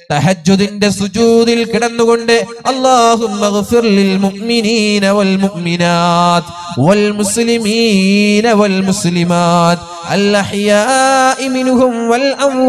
തഹജ്ജുദിന്റെ സുജൂദിൽ കിടന്നുകൊണ്ട് അല്ലാഹുമ്മ ഗ്ഫിർ ലിൽ മുഅ്മിനീന വൽ മുഅ്മിനാത്ത് വൽ മുസ്ലിമീന വൽ മുസ്ലിമാത്ത് അൽ അഹ്യാഇ മിൻഹും വൽ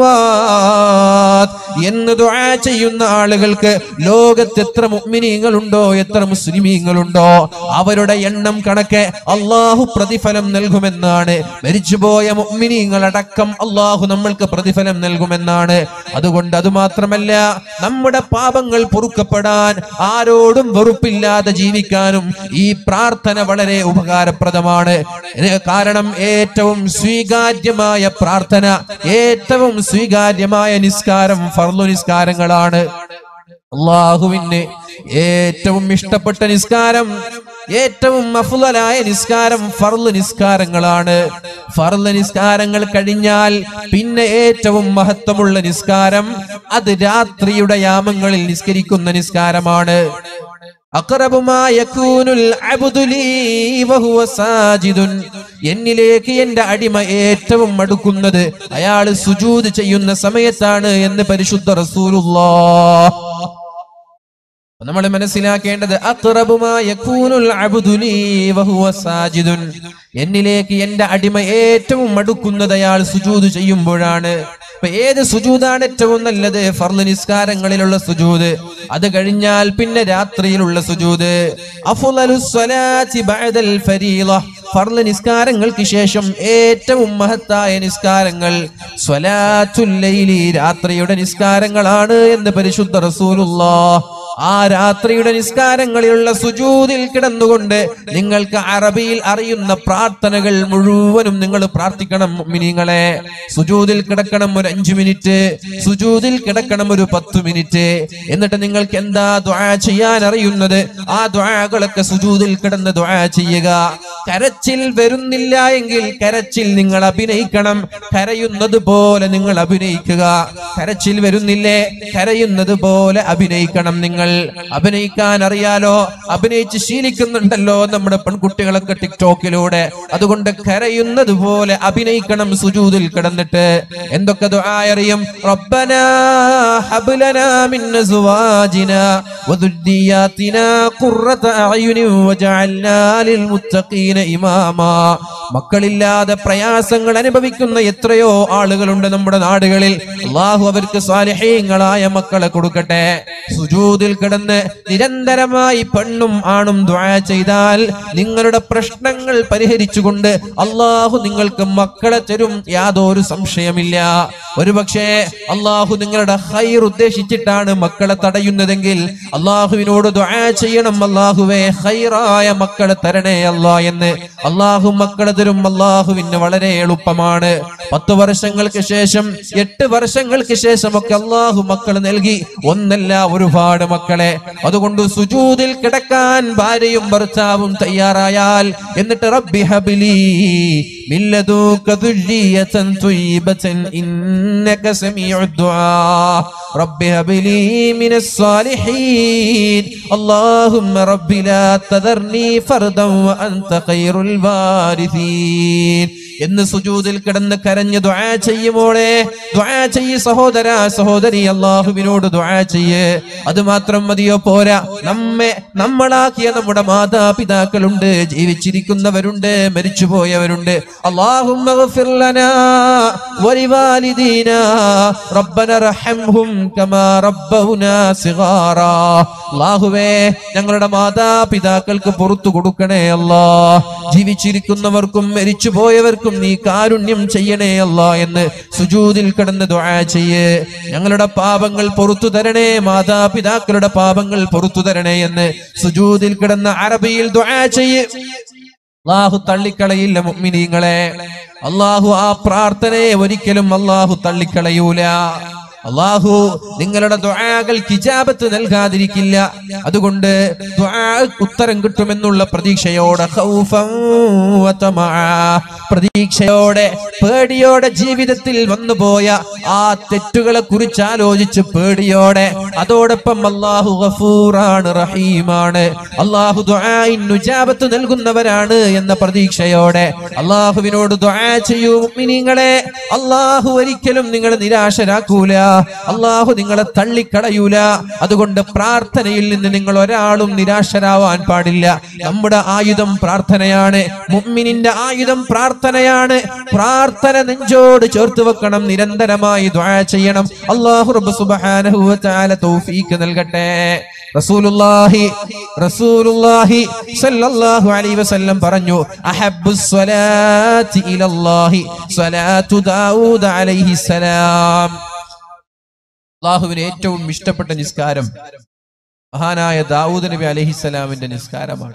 അംവാത്ത് എന്ന് ദുആ ചെയ്യുന്ന ആളുകൾക്ക് ലോകത്ത് എത്ര മുഅ്മിനീങ്ങളുണ്ടോ എത്ര മുസ്ലിമീങ്ങളുണ്ടോ അവരുടെ എണ്ണം കണക്കെ അള്ളാഹു പ്രതിഫലം നൽകുമെന്നാണ് മരിച്ചുപോയ മുഅ്മിനീങ്ങൾ അടക്കം അള്ളാഹു നമ്മൾക്ക് പ്രതിഫലം നൽകുമെന്നാണ് അതുകൊണ്ട് അത് മാത്രമല്ല നമ്മുടെ പാപങ്ങൾ പൊറുക്കപ്പെടാൻ ആരോടും വെറുപ്പില്ലാതെ ജീവിക്കാനും ഈ പ്രാർത്ഥന വളരെ ഉപകാരപ്രദമാണ് ഇത് കാരണം ഏറ്റവും സ്വീകാര്യമായ പ്രാർത്ഥന ഏറ്റവും സ്വീകാര്യമായ നിസ്കാരം ഫർളു നിസ്കാരങ്ങളാണ് അള്ളാഹുവിന് ഏറ്റവും ഇഷ്ടപ്പെട്ട നിസ്കാരം ഏറ്റവും അഫ്ളലായ നിസ്കാരം ഫർള് നിസ്കാരങ്ങളാണ് ഫർള് നിസ്കാരങ്ങൾ കഴിഞ്ഞാൽ പിന്നെ ഏറ്റവും മഹത്വമുള്ള നിസ്കാരം അത് രാത്രിയുടെ യാമങ്ങളിൽ നിസ്കരിക്കുന്ന നിസ്കാരമാണ് അഖറബു മാ യകൂനുൽ അബ്ദു ലീ വഹുവ സാജിദുൻ എന്നിലേക്ക് എന്റെ അടിമ ഏറ്റവും അടുക്കുന്നത് അയാൾ സുജൂദ് ചെയ്യുന്ന സമയത്താണ് എന്ന് പരിശുദ്ധ റസൂലുള്ളാഹ് നമ്മൾ മനസ്സിലാക്കേണ്ടത് അഖറബു മാ യകൂനുൽ അബ്ദു ലീ വഹുവ സാജിദുൻ എന്നിലേക്ക് എന്റെ അടിമ ഏറ്റവും അടുക്കുന്നത് അയാൾ സുജൂദ് ചെയ്യുമ്പോഴാണ് അപ്പൊ ഏത് സുജൂദാണ് ഏറ്റവും നല്ലത് ഫർള് നിസ്കാരങ്ങളിലുള്ള സുജൂദ് അത് കഴിഞ്ഞാൽ പിന്നെ രാത്രിയിലുള്ള സുജൂദ് അഫ്ളലുസ് സ്വലാത്തി ബഅദൽ ഫരീള ഫർള് നിസ്കാരങ്ങൾക്ക് ശേഷം ഏറ്റവും മഹത്തായ നിസ്കാരങ്ങൾ സ്വലാത്തുൽ ലൈലി രാത്രിയുടെ നിസ്കാരങ്ങളാണ് എന്ന് പരിശുദ്ധ റസൂലുള്ളാഹ് ആ രാത്രിയുടെ നിസ്കാരങ്ങളിലുള്ള സുജൂതിൽ കിടന്നുകൊണ്ട് നിങ്ങൾക്ക് അറബിയിൽ അറിയുന്ന പ്രാർത്ഥനകൾ മുഴുവനും നിങ്ങൾ പ്രാർത്ഥിക്കണം മിനിങ്ങളെ സുജൂതിൽ കിടക്കണം ഒരു അഞ്ചു മിനിറ്റ് സുജൂതിൽ കിടക്കണം ഒരു പത്ത് മിനിറ്റ് എന്നിട്ട് നിങ്ങൾക്ക് എന്താ ദ്വാ ചെയ്യാൻ അറിയുന്നത് ആ ദ്വാകളൊക്കെ സുജൂതിൽ കിടന്ന് ദ്വാ ചെയ്യുക കരച്ചിൽ വരുന്നില്ല എങ്കിൽ കരച്ചിൽ നിങ്ങൾ അഭിനയിക്കണം കരയുന്നത് പോലെ നിങ്ങൾ അഭിനയിക്കുക കരച്ചിൽ വരുന്നില്ലേ കരയുന്നത് പോലെ അഭിനയിക്കണം നിങ്ങൾ അഭിനയിക്കാൻ അറിയാലോ അഭിനയിച്ച് ശീലിക്കുന്നുണ്ടല്ലോ നമ്മുടെ പെൺകുട്ടികളൊക്കെ ടിക്ടോക്കിലൂടെ അതുകൊണ്ട് കരയുന്നത് പോലെ അഭിനയിക്കണം സുജൂദിൽ കിടന്നിട്ട് എന്തൊക്കെ ദുആ അറിയും റബ്ബനാ ഹബ്ലനാ മിൻ അസ്വാജിനാ വദുര്രിയാതിനാ ഖുർറത അഅയുനി വജഅൽനാ ലിൽ മുത്തഖീന ഇമാമാ മക്കളില്ലാതെ പ്രയാസങ്ങൾ അനുഭവിക്കുന്ന എത്രയോ ആളുകളുണ്ട് നമ്മുടെ നാടുകളിൽ അള്ളാഹു അവർക്ക് സാലിഹീങ്ങളായ മക്കളെ കൊടുക്കട്ടെ സുജൂദിൽ കിടന്ന് നിരന്തരമായി പെണ്ണും ആണും ദ്വാ ചെയ്താൽ നിങ്ങളുടെ പ്രശ്നങ്ങൾ പരിഹരിച്ചുകൊണ്ട് അള്ളാഹു നിങ്ങൾക്ക് മക്കളെ തരും യാതൊരു സംശയമില്ല ഒരുപക്ഷെ അള്ളാഹു നിങ്ങളുടെ ഹൈർ ഉദ്ദേശിച്ചിട്ടാണ് മക്കളെ തടയുന്നതെങ്കിൽ അള്ളാഹുവിനോട് ദ്വാ ചെയ്യണം അള്ളാഹുവേ ഹൈറായ മക്കളെ തരണേ അല്ലാ എന്ന് അള്ളാഹു മക്കളെ തരും അള്ളാഹുവിന് വളരെ എളുപ്പമാണ് പത്ത് വർഷങ്ങൾക്ക് ശേഷം എട്ട് വർഷങ്ങൾക്ക് ശേഷമൊക്കെ അള്ളാഹു മക്കൾ നൽകി ഒന്നല്ല ഒരുപാട് മക്കളെ അതുകൊണ്ട് സുജൂദിൽ കിടക്കാൻ ഭാര്യയും ഭർത്താവും തയ്യാറായാൽ എന്നിട്ട് റബ്ബി ഹബിലി മില്ലദൂക ദുർരിയതൻ തുയ്യിബതൻ ഇന്നക സമീഉദ് ദുആ റബ്ബി ഹബിലി മിനസ് സാലിഹീൻ اللهم رب لا تذرني فردا وأنت خير الوارثين എന്ന് സുജൂദിൽ കിടന്ന് കരഞ്ഞ് ദുആ ചെയ്യുമോളെ ദുആ ചെയ്യ് സഹോദര സഹോദരി അള്ളാഹുവിനോട് ദുആ ചെയ്യ് അത് മാത്രം മതിയോ പോരാ നമ്മെ നമ്മളാക്കിയ നമ്മുടെ മാതാപിതാക്കളുണ്ട് ജീവിച്ചിരിക്കുന്നവരുണ്ട് മരിച്ചുപോയവരുണ്ട് അള്ളാഹുമ്മ اغفر لنا ولوالدينا ربنا ارحمهم كما ربونا صغارا അള്ളാഹുവേ ഞങ്ങളുടെ മാതാപിതാക്കൾക്ക് പുറത്തു കൊടുക്കണേ അല്ലാ ജീവിച്ചിരിക്കുന്നവർക്കും മരിച്ചുപോയവർക്കും നീ കാരുണ്യം ചെയ്യണേ അല്ലാ എന്ന് സുജൂദിൽ കിടന്ന് ദുആ ചെയ്യ് ഞങ്ങളുടെ പാപങ്ങൾ പുറത്തു തരണേ മാതാപിതാക്കളുടെ പാപങ്ങൾ പുറത്തു തരണേ എന്ന് സുജൂദിൽ കിടന്ന് അറബിയിൽ ദുആ ചെയ്യ് അള്ളാഹു തള്ളിക്കളയില്ല മുഅ്മിനീങ്ങളെ അള്ളാഹു ആ പ്രാർത്ഥനയെ ഒരിക്കലും അള്ളാഹു തള്ളിക്കളയൂല അള്ളാഹു നിങ്ങളുടെ ദുആകൾ കിജാബത്ത് നൽകാതിരിക്കില്ല അതുകൊണ്ട് ദുആക്ക് ഉത്തരം കിട്ടുമെന്നുള്ള പ്രതീക്ഷയോടെ ഖൗഫൻ വതമആ. പ്രതീക്ഷയോടെ പേടിയോടെ ജീവിതത്തിൽ വന്നുപോയ ആ തെറ്റുകളെ കുറിച്ച് ആലോചിച്ച് പേടിയോടെ അതോടൊപ്പം അള്ളാഹു ഗഫൂറാണ് റഹീമാണ് അള്ളാഹു ദുആഇന്നുജാബത്ത് നൽകുന്നവരാണ് എന്ന പ്രതീക്ഷയോടെ അള്ളാഹുവിനോട് ദുആ ചെയ്യൂ മുഅ്മിനീങ്ങളെ അള്ളാഹു ഒരിക്കലും നിങ്ങളെ നിരാശരാക്കൂല അള്ളാഹു നിങ്ങളെ തള്ളിക്കളയൂല അതുകൊണ്ട് പ്രാർത്ഥനയിൽ നിന്ന് നിങ്ങൾ ഒരാളും നിരാശരാവാൻ പാടില്ല നമ്മുടെ ആയുധം പ്രാർത്ഥനയാണ് മുഅ്മിനിന്റെ ആയുധം പ്രാർത്ഥനയാണ് പ്രാർത്ഥന നെഞ്ചോട് ചേർത്ത് വെക്കണം നിരന്തരമായി ദുആ ചെയ്യണം അള്ളാഹു റബ്ബ് സുബ്ഹാനഹു വ തആല തൗഫീക്ക് നൽകട്ടെ റസൂലുള്ളാഹി റസൂലുള്ളാഹി സല്ലല്ലാഹു അലൈഹി വസല്ലം പറഞ്ഞു അഹബ്ബുസ് സ്വലാത്തി ഇലല്ലാഹി സ്വലാത്തു ദാവൂദ് അലൈഹി സലാം അള്ളാഹുവിന് ഏറ്റവും ഇഷ്ടപ്പെട്ട നിസ്കാരം മഹാനായ ദാവൂദ് നബി അലഹിസലാമിന്റെ നിസ്കാരമാണ്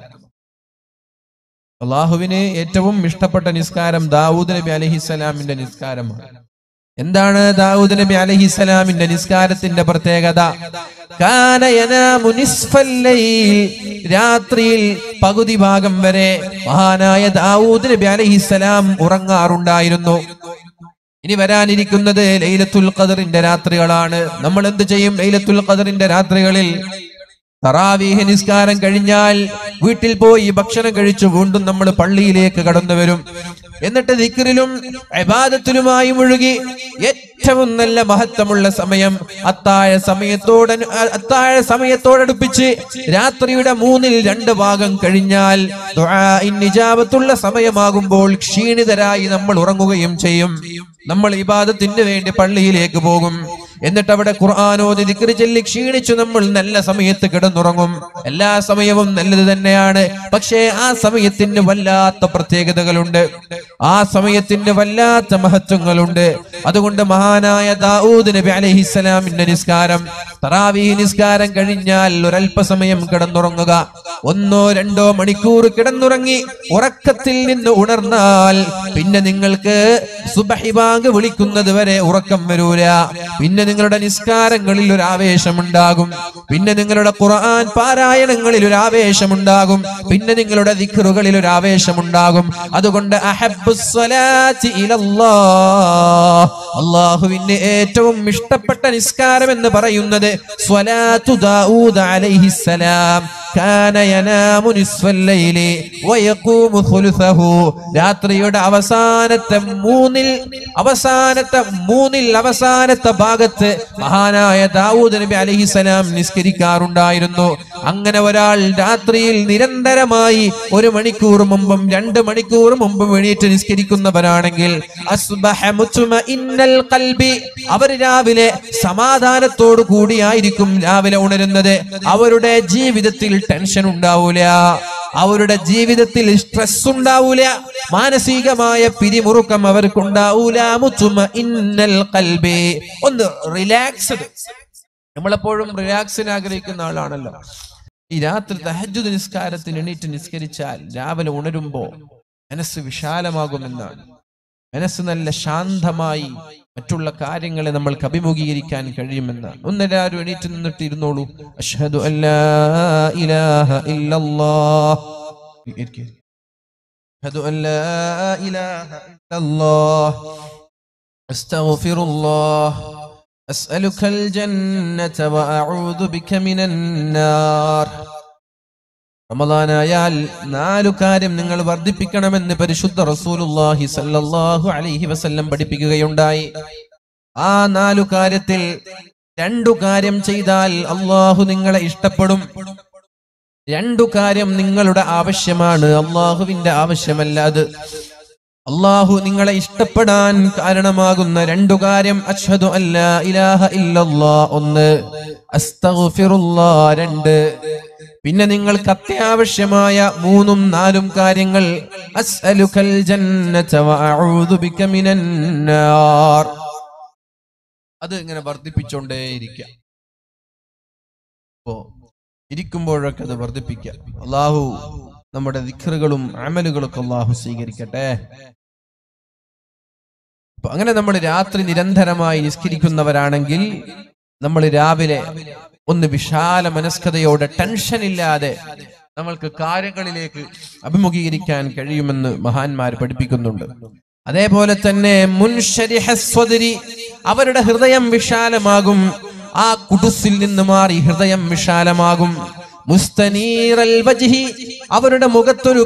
അള്ളാഹുവിന് ഏറ്റവും ഇഷ്ടപ്പെട്ട നിസ്കാരം ദാവൂദ് നബി അലഹിസലാമിന്റെ നിസ്കാരമാണ് എന്താണ് ദാവൂദ് നബി അലഹിസലാമിന്റെ നിസ്കാരത്തിന്റെ പ്രത്യേകത കാന യനാമു നിസ്ഫൽ ലൈൽ. രാത്രിയിൽ പകുതി ഭാഗം വരെ മഹാനായ ദാവൂദ് നബി അലഹിസലാം ഉറങ്ങാറുണ്ടായിരുന്നു ഇനി വരാനിരിക്കുന്നത് ലൈലത്തുൽ ഖദറിന്റെ രാത്രികളാണ് നമ്മൾ എന്ത് ചെയ്യും ലൈലത്തുൽ ഖദറിന്റെ രാത്രികളിൽ തറാവീഹ് നിസ്കാരം കഴിഞ്ഞാൽ വീട്ടിൽ പോയി ഭക്ഷണം കഴിച്ചു വീണ്ടും നമ്മൾ പള്ളിയിലേക്ക് കടന്നു വരും എന്നിട്ട് ദിക്റിലും ഇബാദത്തിലുമായി മുഴുകി ഏറ്റവും നല്ല മഹത്വമുള്ള സമയം അത്താഴ സമയത്തോട് അത്താഴ സമയത്തോടടുപ്പിച്ച് രാത്രിയുടെ മൂന്നിൽ രണ്ട് ഭാഗം കഴിഞ്ഞാൽ ദുആഇൻ ഇജാബത്തുള്ള സമയമാകുമ്പോൾ ക്ഷീണിതരായി നമ്മൾ ഉറങ്ങുകയും ചെയ്യും നമ്മൾ ഇബാദത്തിന് വേണ്ടി പള്ളിയിലേക്ക് പോകും എന്നിട്ട് അവിടെ ഖുർആാനോദി ദിക്റ് ചൊല്ലി ക്ഷീണിച്ചു നമ്മൾ നല്ല സമയത്ത് കിടന്നുറങ്ങും എല്ലാ സമയവും നല്ലത് തന്നെയാണ് പക്ഷേ ആ സമയത്തിന് വല്ലാത്ത പ്രത്യേകതകളുണ്ട് ആ സമയത്തിന് വല്ലാത്ത മഹത്വങ്ങളുണ്ട് അതുകൊണ്ട് മഹാനായ ദാവൂദ് നബി അലഹിസ്സലാമിന്റെ നിസ്കാരം തറാവി നിസ്കാരം കഴിഞ്ഞാൽ ഒരല്പസമയം കിടന്നുറങ്ങുക ഒന്നോ രണ്ടോ മണിക്കൂർ കിടന്നുറങ്ങി ഉറക്കത്തിൽ നിന്ന് ഉണർന്നാൽ പിന്നെ നിങ്ങൾക്ക് സുബഹി ബാങ്ക് വിളിക്കുന്നത് വരെ ഉറക്കം വരൂല പിന്നെ നിങ്ങളുടെ നിസ്കാരങ്ങളിൽ ഒരു ആവേശമുണ്ടാകും പിന്നെ നിങ്ങളുടെ ഖുർആൻ പാരായണങ്ങളിൽ ഒരു ആവേശമുണ്ടാകും പിന്നെ നിങ്ങളുടെ ദിക്റുകളിൽ ഒരു ആവേശമുണ്ടാകും അതുകൊണ്ട് അഹബ്ബുസ് സ്വലാത്തി ഇലല്ലാഹ്. അള്ളാഹുവിന് ഏറ്റവും ഇഷ്ടപ്പെട്ട നിസ്കാരം എന്ന് പറയുന്നത് സ്വലാത്തു ദാവൂദ് അലൈഹിസ്സലാം കാന യനാമു നിസ്ഫൽ ലൈലി വയഖൂമു ثلثഹു രാത്രിയുടെ അവസാനത്തെ മൂന്നിൽ അവസാനത്തെ മൂന്നിൽ അവസാനത്തെ ഭാഗത്ത് മഹാനായ ദാവൂദ് നബി അലൈഹിസ്സലാം നിസ്കരിക്കാറുണ്ടായിരുന്നു അങ്ങനെ ഒരാൾ രാത്രിയിൽ നിരന്തരമായി ഒരു മണിക്കൂർ മുമ്പും രണ്ട് മണിക്കൂർ മുമ്പും എണീറ്റ് നിസ്കരിക്കുന്നവരാണെങ്കിൽ അസ്ബഹ മുത്മഇന്നൽ ഖൽബി അവർ രാവിലെ സമാധാനത്തോടു കൂടിയായിരിക്കും രാവിലെ ഉണരുന്നത് അവരുടെ ജീവിതത്തിൽ ടെൻഷൻ ഉണ്ടാവൂല അവരുടെ ജീവിതത്തിൽ സ്ട്രെസ് ഉണ്ടാവൂല മാനസികമായ പിരിമുറുക്കം അവർക്കുണ്ടാവൂല മുത്മഇന്നൽ ഖൽബി ഒന്ന് റിലാക്സ്ഡ് നമ്മളെപ്പോഴും റിലാക്സിന് ആഗ്രഹിക്കുന്ന ആളാണല്ലോ ഈ രാത്രി തഹജുദ് നിസ്കാരത്തിന് എണീറ്റ് നിസ്കരിച്ചാൽ രാവിലെ ഉണരുമ്പോ മനസ്സ് വിശാലമാകുമെന്നാണ് മനസ്സ് നല്ല ശാന്തമായി മറ്റുള്ള കാര്യങ്ങളെ നമ്മൾക്ക് അഭിമുഖീകരിക്കാൻ കഴിയുമെന്നാണ് ഒന്നെല്ലാവരും എണീറ്റ് നിന്നിട്ട് ഇരുന്നോളൂ അഷ്ഹദു അല്ലാ ഇലാഹ ഇല്ലല്ലാഹ് ഇരിക്ക്. അഷ്ഹദു അല്ലാ ഇലാഹ ഇല്ലല്ലാഹ് അസ്തഗ്ഫിറുല്ലാഹ് أسألك الجنة وأعوذ بك من النار റമദാനായാൽ നാലു കാര്യം നിങ്ങൾ വർദ്ധിപ്പിക്കണമെന്ന് പരിശുദ്ധ റസൂലുള്ളാഹി സല്ലല്ലാഹു അലൈഹി വസല്ലം പഠിപ്പിക്കുകയുണ്ടായി ആ നാലു കാര്യത്തിൽ രണ്ടു കാര്യം ചെയ്താൽ അള്ളാഹു നിങ്ങളെ ഇഷ്ടപ്പെടും രണ്ടു കാര്യം നിങ്ങളുടെ ആവശ്യമാണ് അള്ളാഹുവിന്റെ ആവശ്യമല്ല അത് അള്ളാഹു നിങ്ങളെ ഇഷ്ടപ്പെടാൻ കാരണമാകുന്ന രണ്ടു കാര്യം അഷ്ഹദു അല്ലാ ഇലാഹ ഇല്ലല്ലാ ഒന്ന് അസ്തഗ്ഫിറുല്ലാ രണ്ട് പിന്നെ നിങ്ങൾക്ക് അത്യാവശ്യമായ മൂന്നും നാലും കാര്യങ്ങൾ അസ്അലുക്കൽ ജന്നത വഅഊദു ബിക മിനൻ നാർ അത് ഇങ്ങനെ വർദ്ധിപ്പിച്ചുകൊണ്ടേയിരിക്കുക അപ്പോ ഇരിക്കുമ്പോഴൊക്കെ അത് വർദ്ധിപ്പിക്കുക അള്ളാഹു നമ്മുടെ ദിഖറുകളും അമലുകളൊക്കെ അള്ളാഹു സ്വീകരിക്കട്ടെ അപ്പൊ അങ്ങനെ നമ്മൾ രാത്രി നിരന്തരമായി നിസ്കരിക്കുന്നവരാണെങ്കിൽ നമ്മൾ രാവിലെ ഒന്ന് വിശാല മനസ്കതയോടെ ടെൻഷൻ ഇല്ലാതെ നമ്മൾക്ക് കാര്യങ്ങളിലേക്ക് അഭിമുഖീകരിക്കാൻ കഴിയുമെന്ന് മഹാന്മാർ പഠിപ്പിക്കുന്നുണ്ട് അതേപോലെ തന്നെ മുൻഷരിഹ സ്വദരി അവരുടെ ഹൃദയം വിശാലമാകും ആ കുടുസിൽ നിന്ന് മാറി ഹൃദയം വിശാലമാകും മുസ്തനീറൽ വജ്ഹി അവരുടെ മുഖത്തൊരു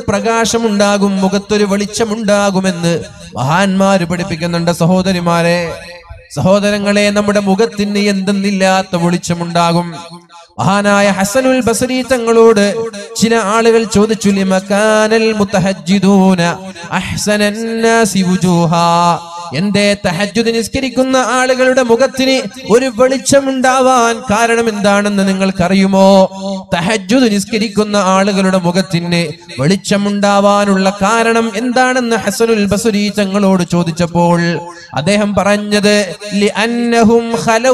പ്രകാശമുണ്ടാകും മുഖത്തൊരു വെളിച്ചമുണ്ടാകുമെന്ന് മഹാന്മാര് പഠിപ്പിക്കുന്നുണ്ട് സഹോദരിമാരെ സഹോദരങ്ങളെ നമ്മുടെ മുഖത്തിന് എന്തെന്നില്ലാത്ത വെളിച്ചമുണ്ടാകും മഹാനായ ഹസനുൽ ബസരി തങ്ങളോട് ചില ആളുകൾ ചോദിച്ചു ലിമകാനൽ മുത്തഹജ്ജിദൂന അഹ്സനന്നാസി വുജൂഹാ എന്തേ തഹജ്ജുദ് നിസ്കരിക്കുന്ന ആളുകളുടെ മുഖത്തിന് ഒരു വെളിച്ചമുണ്ടാവാൻ കാരണം എന്താണെന്ന് നിങ്ങൾക്കറിയുമോ തഹജ്ജുദ് നിസ്കരിക്കുന്ന ആളുകളുടെ മുഖത്തിന് വെളിച്ചമുണ്ടാവാനുള്ള കാരണം എന്താണെന്ന് ഹസനുൽ ബസുരി തങ്ങളോട് ചോദിച്ചപ്പോൾ അദ്ദേഹം പറഞ്ഞത് ലിഅന്നഹും ഖലൗ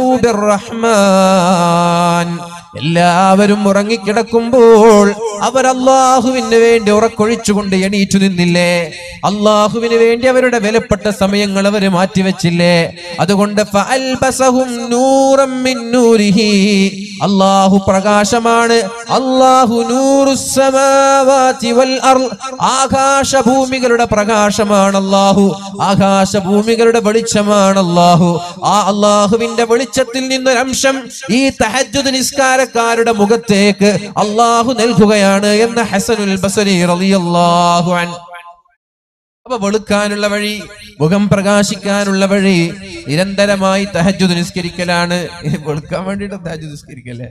ബിർറഹ്മാൻ എല്ലാവരും ഉറങ്ങിക്കിടക്കുമ്പോൾ അവർ അള്ളാഹുവിന് വേണ്ടി ഉറക്കൊഴിച്ചുകൊണ്ട് എണീറ്റു നിന്നില്ലേ അള്ളാഹുവിന് വേണ്ടി അവരുടെ വിലപ്പെട്ട സമയങ്ങൾ അവർ മാറ്റിവെച്ചില്ലേ അതുകൊണ്ട് ഫഅൽബസഹും നൂറം മിൻ നൂരിഹി. അള്ളാഹു പ്രകാശമാണ് അള്ളാഹു നൂറുസ്സമാവാതി വൽ അർള്. ആകാശഭൂമികളുടെ പ്രകാശമാണ് അള്ളാഹു ആകാശഭൂമികളുടെ വെളിച്ചമാണ് അള്ളാഹു ആ അള്ളാഹുവിന്റെ വെളിച്ചത്തിൽ നിന്നൊരംശം ഈ തഹജ്ജുദ് നിസ്കാരക്കാരുടെ മുഖത്തേക്ക് അള്ളാഹു നൽകുകയാണ് എന്ന് ഹസനുൽ ബസരി റളിയല്ലാഹു അൻഹു അപ്പൊ വെളുക്കാനുള്ള വഴി മുഖം പ്രകാശിക്കാനുള്ള വഴി നിരന്തരമായി തഹജ്ജുദ് നിസ്കരിക്കലാണ് വെളുക്കാൻ വേണ്ടിയിട്ട് തഹജ്ജുദ് നിസ്കരിക്കല്ലേ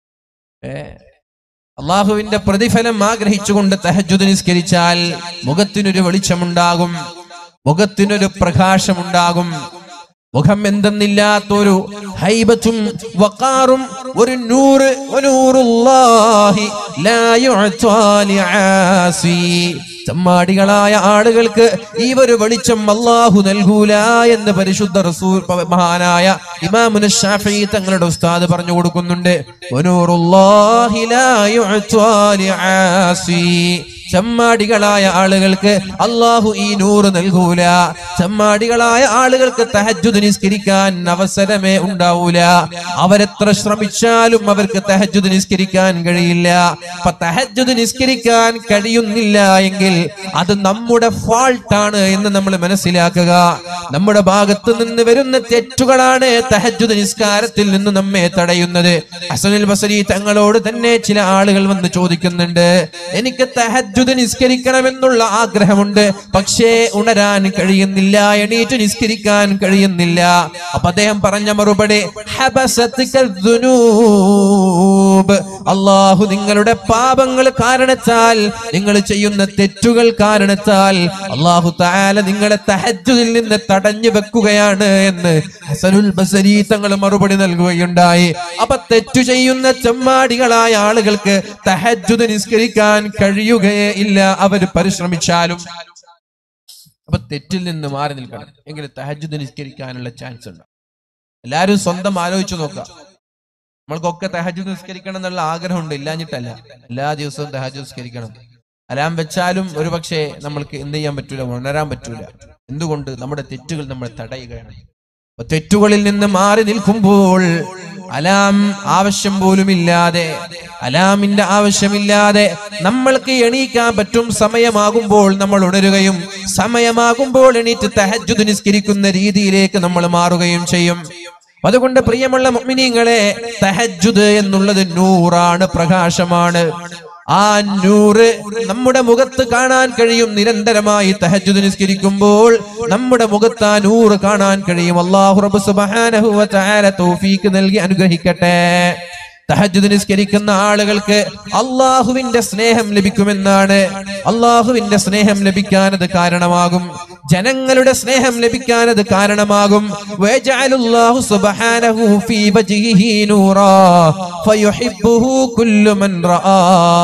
ഏ അള്ളാഹുവിന്റെ പ്രതിഫലം ആഗ്രഹിച്ചുകൊണ്ട് തഹജ്ജുദ് നിസ്കരിച്ചാൽ മുഖത്തിനൊരു വെളിച്ചമുണ്ടാകും മുഖത്തിനൊരു പ്രകാശമുണ്ടാകും മുഖം എന്തെന്നില്ലാത്തൊരു ഹൈബത്തും വക്കാറും ഒരു നൂറ് നൂറുല്ലാഹി ലാ യുഅ്താ ലിആസി ചമ്മാടികളായ ആളുകൾക്ക് ഈ ഒരു വെളിച്ചം അള്ളാഹു നൽകൂല എന്ന് പരിശുദ്ധ റസൂൽ പ- മഹാനായ ഇമാമുന ഷാഫി തങ്ങളുടെ ഉസ്താദ് പറഞ്ഞു കൊടുക്കുന്നുണ്ട് വനൂറുല്ലാഹി ലാ യുഅ്താ ലിആസി ചമ്മാടികളായ ആളുകൾക്ക് അള്ളാഹു ഈ നൂറ് നൽകൂല ചമ്മാടികളായ ആളുകൾക്ക് തഹജ്ജുദ് നിസ്കരിക്കാൻ അവസരമേ ഉണ്ടാവൂല അവരെത്ര ശ്രമിച്ചാലും അവർക്ക് തഹജ്ജുദ് നിസ്കരിക്കാൻ കഴിയില്ല അപ്പൊ തഹജ്ജുദ് നിസ്കരിക്കാൻ കഴിയുന്നില്ല എങ്കിൽ അത് നമ്മുടെ ഫാൾട്ടാണ് എന്ന് നമ്മൾ മനസ്സിലാക്കുക നമ്മുടെ ഭാഗത്ത് നിന്ന് വരുന്ന തെറ്റുകളാണ് തഹജ്ജുദ് നിസ്കാരത്തിൽ നിന്ന് നമ്മെ തടയുന്നത് ഹസനുൽ ബസരി തങ്ങളോട് തന്നെ ചില ആളുകൾ വന്ന് ചോദിക്കുന്നുണ്ട് എനിക്ക് തഹജ്ജുദ് നിസ്കരിക്കണമെന്നുള്ള ആഗ്രഹമുണ്ട് പക്ഷേ ഉണരാൻ കഴിയുന്നില്ല എണീറ്റ് നിസ്കരിക്കാൻ കഴിയുന്നില്ല അപ്പൊ അദ്ദേഹം പറഞ്ഞ മറുപടി ഹബസത്തിക്കൽ ദുനൂബ്. അള്ളാഹു നിങ്ങളുടെ പാപങ്ങൾ കാരണത്താൽ നിങ്ങൾ ചെയ്യുന്ന തെറ്റുകൾ കാരണത്താൽ അള്ളാഹു താല നിങ്ങളെ തഹജ്ജുദിൽ നിന്ന് തടഞ്ഞു വെക്കുകയാണ് എന്ന് ഹസനുൽ ബസരി തങ്ങൾ മറുപടി നൽകുകയുണ്ടായി അപ്പൊ തെറ്റു ചെയ്യുന്ന ചെമ്മാടികളായ ആളുകൾക്ക് തഹജ്ജുദ് നിസ്കരിക്കാൻ കഴിയുകയേ ഇല്ല അവർ പരിശ്രമിച്ചാലും അപ്പൊ തെറ്റിൽ നിന്ന് മാറി നിൽക്കണം എങ്കിൽ തഹജ്ജുദ് നിസ്കരിക്കാനുള്ള ചാൻസ് ഉണ്ട് എല്ലാവരും സ്വന്തം ആലോചിച്ചു നോക്കാം നമ്മൾക്കൊക്കെ തഹജ്ജുദ് നിസ്കരിക്കണം എന്നുള്ള ആഗ്രഹമുണ്ട് ഇല്ലാഞ്ഞിട്ടല്ല എല്ലാ ദിവസവും തഹജ്ജുദ് നിസ്കരിക്കണം അലാം വെച്ചാലും ഒരു പക്ഷേ നമ്മൾക്ക് എന്ത് ചെയ്യാൻ പറ്റൂല ഉണരാൻ പറ്റൂല എന്തുകൊണ്ട് നമ്മുടെ തെറ്റുകൾ നമ്മളെ തടയുകയാണ് അപ്പൊ തെറ്റുകളിൽ നിന്ന് മാറി നിൽക്കുമ്പോൾ അലാം ആവശ്യം പോലുമില്ലാതെ അലാമിന്റെ ആവശ്യമില്ലാതെ നമ്മൾക്ക് എണീക്കാൻ പറ്റും സമയമാകുമ്പോൾ നമ്മൾ ഉണരുകയും സമയമാകുമ്പോൾ എണീറ്റ് തഹജ്ജുദ് നിസ്കരിക്കുന്ന രീതിയിലേക്ക് നമ്മൾ മാറുകയും ചെയ്യും അതുകൊണ്ട് പ്രിയമുള്ള മുഅ്മിനീങ്ങളെ തഹജ്ജുദ് എന്നുള്ളത് നൂറാണ് പ്രകാശമാണ് ആ നൂറ് നമ്മുടെ മുഖത്ത് കാണാൻ കഴിയും നിരന്തരമായി തഹജ്ജുദ് നിസ്കരിക്കുമ്പോൾ നമ്മുടെ മുഖത്ത് ആ നൂറ് കാണാൻ കഴിയും അല്ലാഹു റബ്ബ് സുബ്ഹാനഹു വ തആല തൗഫീക്ക് നൽകി അനുഗ്രഹിക്കട്ടെ തഹജ്ജുദ് നിസ്കരിക്കുന്ന ആളുകൾക്ക് അള്ളാഹുവിന്റെ സ്നേഹം ലഭിക്കുമെന്നാണ് അള്ളാഹുവിന്റെ സ്നേഹം ലഭിക്കാൻ അത് കാരണമാകും ജനങ്ങളുടെ സ്നേഹം ലഭിക്കാൻ അത് കാരണമാകും വയജഅലുല്ലാഹു സുബ്ഹാനഹു ഫീ വജ്ഹിഹി നൂറാ ഫയുഹിബ്ബുഹു കുല്ലു മൻ റആ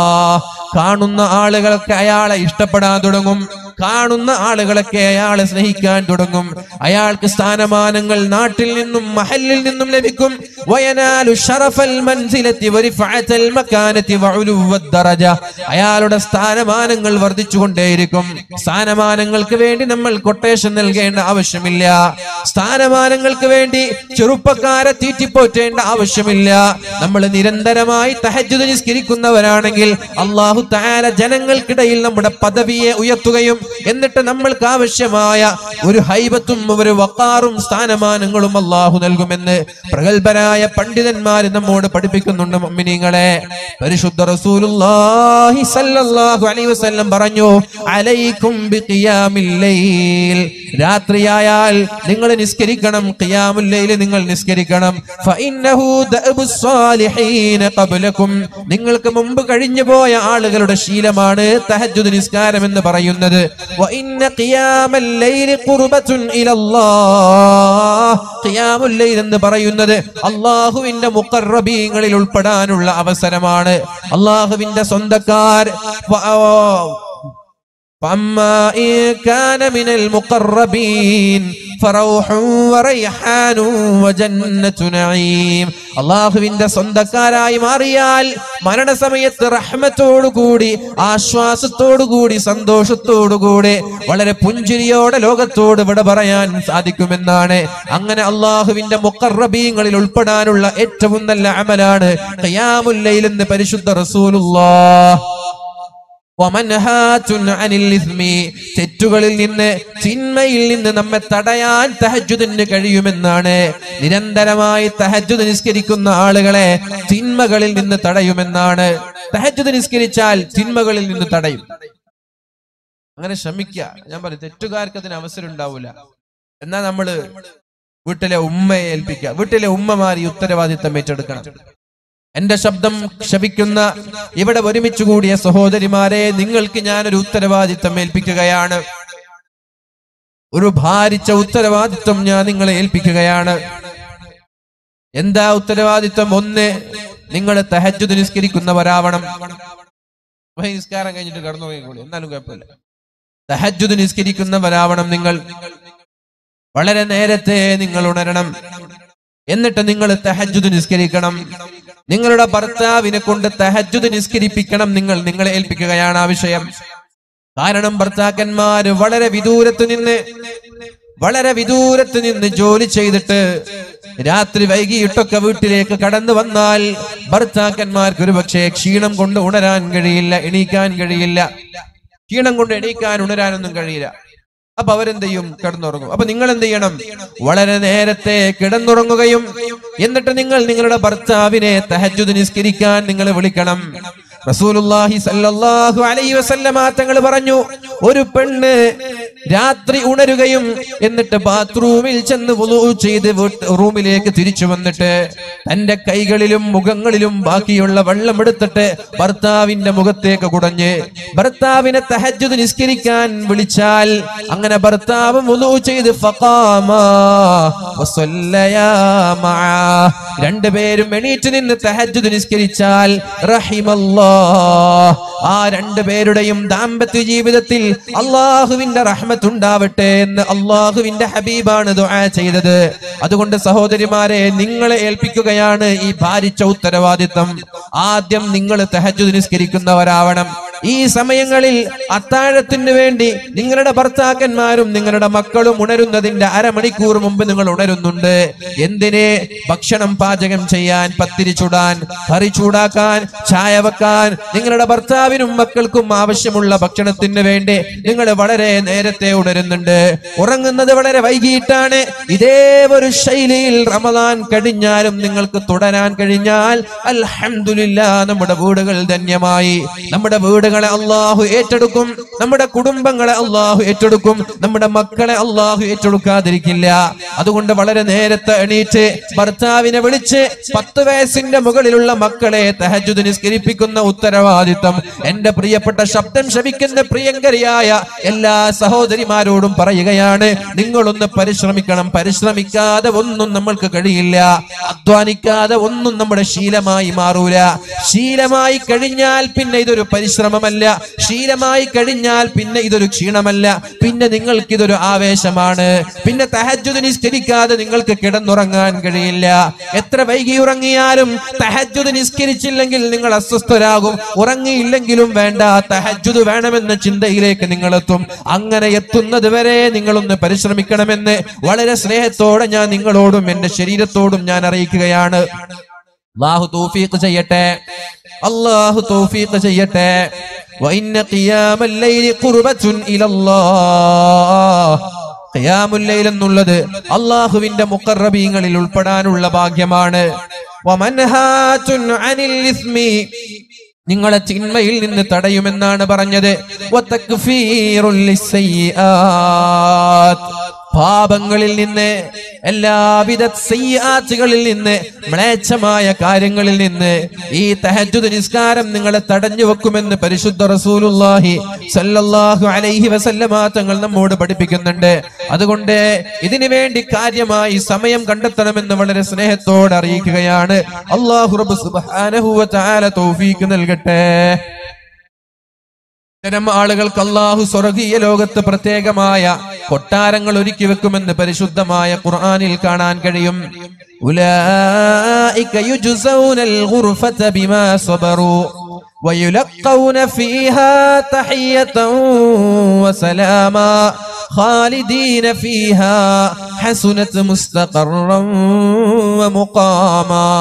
കാണുന്ന ആളുകൾക്ക് അയാളെ ഇഷ്ടപ്പെടാൻ തുടങ്ങും കാണുന്ന ആളുകളൊക്കെ അയാളെ സ്നേഹിക്കാൻ തുടങ്ങും അയാൾക്ക് സ്ഥാനമാനങ്ങൾ നാട്ടിൽ നിന്നും മഹലിൽ നിന്നും ലഭിക്കും വയനാലു ഷറഫൽ മൻസിലത്തി വരിഫഅത്തൽ മകാനത്തി വഉലുവദ് ദറജ അയാളുടെ സ്ഥാനമാനങ്ങൾ വർദ്ധിച്ചുകൊണ്ടേയിരിക്കും സ്ഥാനമാനങ്ങൾക്ക് വേണ്ടി നമ്മൾ കൊട്ടേഷൻ നൽകേണ്ട ആവശ്യമില്ല സ്ഥാനമാനങ്ങൾക്ക് വേണ്ടി ചെറുപ്പക്കാരെ തീറ്റിപ്പോറ്റേണ്ട ആവശ്യമില്ല നമ്മൾ നിരന്തരമായി തഹജ്ജുദ് നിസ്കരിക്കുന്നവരാണെങ്കിൽ അള്ളാഹു താല ജനങ്ങൾക്കിടയിൽ നമ്മുടെ പദവിയെ ഉയർത്തുകയും എന്നിട്ട് നമ്മൾക്ക് ആവശ്യമായ ഒരു ഹൈബത്തും ഒരു വക്കാറും സ്ഥാനമാനങ്ങളും അള്ളാഹു നൽകുമെന്ന് പ്രഗത്ഭരായ പണ്ഡിതന്മാർ നമ്മോട് പഠിപ്പിക്കുന്നുണ്ട് മുഅ്മിനീങ്ങളെ പരിശുദ്ധ റസൂലുള്ളാഹി സല്ലല്ലാഹു അലൈഹി വസല്ലം പറഞ്ഞു അലൈക്കും ബിഖിയാമിൽ ലൈൽ രാത്രിയായാൽ നിങ്ങൾ നിസ്കരിക്കണം ഖിയാമുൽ ലൈൽ നിങ്ങൾ നിസ്കരിക്കണം ഫഇന്നഹു ദഅബുസ് സാലിഹീന ഖബ്ലക്കും നിങ്ങൾക്ക് മുമ്പ് കഴിഞ്ഞു പോയ ആളുകളുടെ ശീലമാണ് തഹജ്ജുദ് നിസ്കാരം എന്ന് പറയുന്നത് വഇന്ന ഖിയാമൽ ലൈലി ഖുർബത്തുൻ ഇലല്ലാഹ് ഖിയാമുൽ ലൈൽ എന്ന് പറയുന്നത് അള്ളാഹുവിന്റെ മുഖറബീങ്ങളിൽ ഉൾപ്പെടാനുള്ള അവസരമാണ് അള്ളാഹുവിന്റെ സ്വന്തക്കാർ വ- فأما إن كان من المقربين فروح وريحان وجنة نعيم അള്ളാഹുവിന്റെ സ്വന്തക്കാരായി മാറിയാൽ മരണസമയത്ത് റഹ്മത്തോടുകൂടി ആശ്വാസത്തോടുകൂടി സന്തോഷത്തോടുകൂടി വളരെ പുഞ്ചിരിയോടെ ലോകത്തോട് വിട പറയാൻ സാധിക്കുമെന്നാണ് അങ്ങനെ അള്ളാഹുവിന്റെ മുക്കറബീങ്ങളിൽ ഉൾപ്പെടാനുള്ള ഏറ്റവും നല്ല അമലാണ് ഖിയാമുല്ലൈൽ എന്ന് പരിശുദ്ധ റസൂലുള്ളാഹ് വമൻഹാത്തുൻ അനിൽ ഇസ്മി. തെറ്റുകളിൽ നിന്ന് ചിന്മയിൽ നിന്ന് നമ്മെ തടയാൻ തഹജുദിന് കഴിയുമെന്നാണ് നിരന്തരമായി തഹജുദ് നിസ്കരിക്കുന്ന ആളുകളെ തിന്മകളിൽ നിന്ന് തടയുമെന്നാണ് തഹജുദ് നിസ്കരിച്ചാൽ തിന്മകളിൽ നിന്ന് തടയും അങ്ങനെ ശ്രമിക്കുക ഞാൻ പറയും തെറ്റുകാർക്ക് അതിന് അവസരം ഉണ്ടാവൂല എന്നാ നമ്മള് വീട്ടിലെ ഉമ്മയെ ഏൽപ്പിക്കുക വീട്ടിലെ ഉമ്മമാർ ഈ ഉത്തരവാദിത്തം ഏറ്റെടുക്കണം എന്റെ ശബ്ദം ക്ഷമിക്കുന്ന ഇവിടെ ഒരുമിച്ച് കൂടിയ സഹോദരിമാരെ നിങ്ങൾക്ക് ഞാനൊരു ഉത്തരവാദിത്തം ഏൽപ്പിക്കുകയാണ് ഒരു ഭാരിച്ച ഉത്തരവാദിത്വം ഞാൻ നിങ്ങളെ ഏൽപ്പിക്കുകയാണ് എന്താ ഉത്തരവാദിത്വം ഒന്ന് നിങ്ങൾ തഹജ്ജുദ് നിസ്കരിക്കുന്നവരാവണം വഹി നിസ്കാരം കഴിഞ്ഞിട്ട് കടന്നു പോയിക്കോളൂ എന്നാലും കുഴപ്പമില്ല തഹജ്ജുദ് നിസ്കരിക്കുന്നവരാവണം നിങ്ങൾ വളരെ നേരത്തെ നിങ്ങൾ ഉണരണം എന്നിട്ട് നിങ്ങൾ തഹജ്ജുദ് നിസ്കരിക്കണം നിങ്ങളുടെ ഭർത്താവിനെ കൊണ്ട് തഹജ്ജുദ് നിസ്കരിപ്പിക്കണം നിങ്ങൾ നിങ്ങളെ ഏൽപ്പിക്കുകയാണ് ആ വിഷയം കാരണം ഭർത്താക്കന്മാര് വളരെ വിദൂരത്ത് നിന്ന് വളരെ വിദൂരത്ത് നിന്ന് ജോലി ചെയ്തിട്ട് രാത്രി വൈകിയിട്ടൊക്കെ വീട്ടിലേക്ക് കടന്നു വന്നാൽ ഭർത്താക്കന്മാർക്ക് ഒരു പക്ഷേ ക്ഷീണം കൊണ്ട് ഉണരാൻ കഴിയില്ല എണീക്കാൻ കഴിയില്ല ക്ഷീണം കൊണ്ട് എണീക്കാൻ ഉണരാനൊന്നും കഴിയില്ല അപ്പൊ അവരെന്ത് ചെയ്യും കിടന്നുറങ്ങും അപ്പൊ നിങ്ങൾ എന്ത് ചെയ്യണം വളരെ നേരത്തെ കിടന്നുറങ്ങുകയും എന്നിട്ട് നിങ്ങൾ നിങ്ങളുടെ ഭർത്താവിനെ തഹജ്ജുദ് നിസ്കരിക്കാൻ നിങ്ങൾ വിളിക്കണം റസൂലുള്ളാഹി സല്ലല്ലാഹു അലൈഹി വസല്ലമ തങ്ങൾ പറഞ്ഞു ഒരു പെണ്ണ് രാത്രി ഉണരുകയും എന്നിട്ട് ബാത്റൂമിൽ ചെന്ന് വുളൂ ചെയ്ത് വീട്ട് റൂമിലേക്ക് തിരിച്ചു വന്നിട്ട് തന്റെ കൈകളിലും മുഖങ്ങളിലും ബാക്കിയുള്ള വെള്ളം എടുത്തിട്ട് ഭർത്താവിന്റെ മുഖത്തേക്ക് കുടഞ്ഞ് ഭർത്താവിനെ തഹജ്ജുദ് നിസ്കരിക്കാൻ വിളിച്ചാൽ അങ്ങനെ ഭർത്താവ് വുളൂ ചെയ്ത് ഫഖാമാ വസല്ലയാ മആ. രണ്ടുപേരും എണീറ്റ് നിന്ന് തഹജ്ജുദ് നിസ്കരിച്ചാൽ റഹിമല്ലാ ആ രണ്ടുപേരുടെയും ദാമ്പത്യ ജീവിതത്തിൽ അള്ളാഹുവിന്റെ റഹ്മത്ത് ഉണ്ടാവട്ടെ എന്ന് അള്ളാഹുവിന്റെ ഹബീബാണ് ദുആ ചെയ്തത് അതുകൊണ്ട് സഹോദരിമാരെ നിങ്ങളെ ഏൽപ്പിക്കുകയാണ് ഈ ഭാരിച്ച ഉത്തരവാദിത്തം ആദ്യം നിങ്ങൾ തഹജ്ജുദ് നിസ്കരിക്കുന്നവരാവണം ഈ സമയങ്ങളിൽ അത്താഴത്തിന് വേണ്ടി നിങ്ങളുടെ ഭർത്താക്കന്മാരും നിങ്ങളുടെ മക്കളും ഉണരുന്നതിന്റെ അരമണിക്കൂർ മുമ്പ് നിങ്ങൾ ഉണരുന്നുണ്ട് എന്തിനെ ഭക്ഷണം പാചകം ചെയ്യാൻ പത്തിരി ചൂടാൻ കറി ചൂടാക്കാൻ ചായ വെക്കാൻ നിങ്ങളുടെ ഭർത്താവിനും മക്കൾക്കും ആവശ്യമുള്ള ഭക്ഷണത്തിന് വേണ്ടി നിങ്ങൾ വളരെ നേരത്തെ ഉണരുന്നുണ്ട് ഉറങ്ങുന്നത് വളരെ വൈകിട്ടാണ് ഇതേ ഒരു ശൈലിയിൽ റമദാൻ കഴിഞ്ഞാലും നിങ്ങൾക്ക് തുടരാൻ കഴിഞ്ഞാൽ അൽഹംദുലില്ല നമ്മുടെ വീടുകൾ ധന്യമായി നമ്മുടെ വീടുകളെ അള്ളാഹു ഏറ്റെടുക്കും നമ്മുടെ കുടുംബങ്ങളെ അള്ളാഹു ഏറ്റെടുക്കും നമ്മുടെ മക്കളെ അള്ളാഹു ഏറ്റെടുക്കാതിരിക്കില്ല അതുകൊണ്ട് വളരെ നേരത്തെ എണീറ്റ് ഭർത്താവിനെ വിളിച്ച് പത്ത് വയസ്സിന്റെ മുകളിലുള്ള മക്കളെ തഹജുദ് നിസ്കരിപ്പിക്കുന്ന ഉത്തരവാദിത്തം എന്റെ പ്രിയപ്പെട്ട ശബ്ദം ശമിക്കുന്ന പ്രിയങ്കരിയായ എല്ലാ സഹോദരിമാരോടും പറയുകയാണ് നിങ്ങളൊന്ന് പരിശ്രമിക്കണം പരിശ്രമിക്കാതെ ഒന്നും നമ്മൾക്ക് കഴിയില്ല അധ്വാനിക്കാതെ ഒന്നും നമ്മുടെ ശീലമായി മാറൂല ശീലമായി കഴിഞ്ഞാൽ പിന്നെ ഇതൊരു പരിശ്രമമല്ല ശീലമായി കഴിഞ്ഞാൽ പിന്നെ ഇതൊരു ക്ഷീണമല്ല പിന്നെ നിങ്ങൾക്ക് ഇതൊരു ആവേശമാണ് പിന്നെ തഹജ്ജുദ് നിസ്കരിക്കാതെ നിങ്ങൾക്ക് കിടന്നുറങ്ങാൻ കഴിയില്ല എത്ര വൈകി ഉറങ്ങിയാലും തഹജ്ജുദ് നിസ്കരിച്ചില്ലെങ്കിൽ നിങ്ങൾ അസ്വസ്ഥരാകും ഉറങ്ങിയില്ലെങ്കിലും വേണ്ട തഹജ്ജുദ് വേണമെന്ന ചിന്തയിലേക്ക് നിങ്ങൾ എത്തും അങ്ങനെ എത്തുന്നത് വരെ നിങ്ങളൊന്ന് പരിശ്രമിക്കണമെന്ന് വളരെ സ്നേഹത്തോടെ ഞാൻ നിങ്ങളോടും എന്റെ ശരീരത്തോടും ഞാൻ അറിയിക്കുകയാണ് അള്ളാഹു തൗഫീഖ് ചെയ്യട്ടെ അള്ളാഹു തൗഫീഖ് ചെയ്യട്ടെ വഇന്ന ഖിയാമൽ ലൈലി ഖുർബത്തുൻ ഇലല്ലാഹ് ഖിയാമുല്ലൈൽ എന്നുള്ളത് അള്ളാഹുവിന്റെ മുഖറബീങ്ങളിൽ ഉൾപ്പെടാനുള്ള ഭാഗ്യമാണ് വമൻഹാത്തുൻ അനിൽ ഇസ്മി നിങ്ങളെ ചിന്മയിൽ നിന്ന് തടയുമെന്നാണ് പറഞ്ഞത് വതക്ഫീറുൽ ലിസ്സയ്യിആത്ത്. പാപങ്ങളിൽ നിന്ന് എല്ലാവിധ സയ്യാറ്റുകളിൽ നിന്ന് മ്ലേച്ഛമായ കാര്യങ്ങളിൽ നിന്ന് ഈ തഹജ്ജുദ് നിസ്കാരം നിങ്ങളെ തടഞ്ഞു വെക്കുമെന്ന് പരിശുദ്ധ റസൂലുള്ളാഹി സല്ലല്ലാഹു അലൈഹി വസല്ലമ തങ്ങൾ നമ്മോട് പഠിപ്പിക്കുന്നുണ്ട് അതുകൊണ്ട് ഇതിനു വേണ്ടി കാര്യമായി സമയം കണ്ടെത്തണമെന്ന് വളരെ സ്നേഹത്തോടെ അറിയിക്കുകയാണ് അള്ളാഹു റബ്ബ് സുബ്ഹാനഹു വ തആല തൗഫീക്ക് നൽകട്ടെ ഇത്തരം ആളുകൾക്ക് അള്ളാഹു സ്വർഗീയ ലോകത്ത് പ്രത്യേകമായ കൊട്ടാരങ്ങൾ ഒരുക്കി വെക്കുമെന്ന് പരിശുദ്ധമായ ഖുർആനിൽ കാണാൻ കഴിയും ഉലൈക യുജ്സൗനൽ ഗുർഫത ബിമാ സബറു ويلقون فيها تحية وسلاما خالدين فيها حسنت مستقرا ومقاما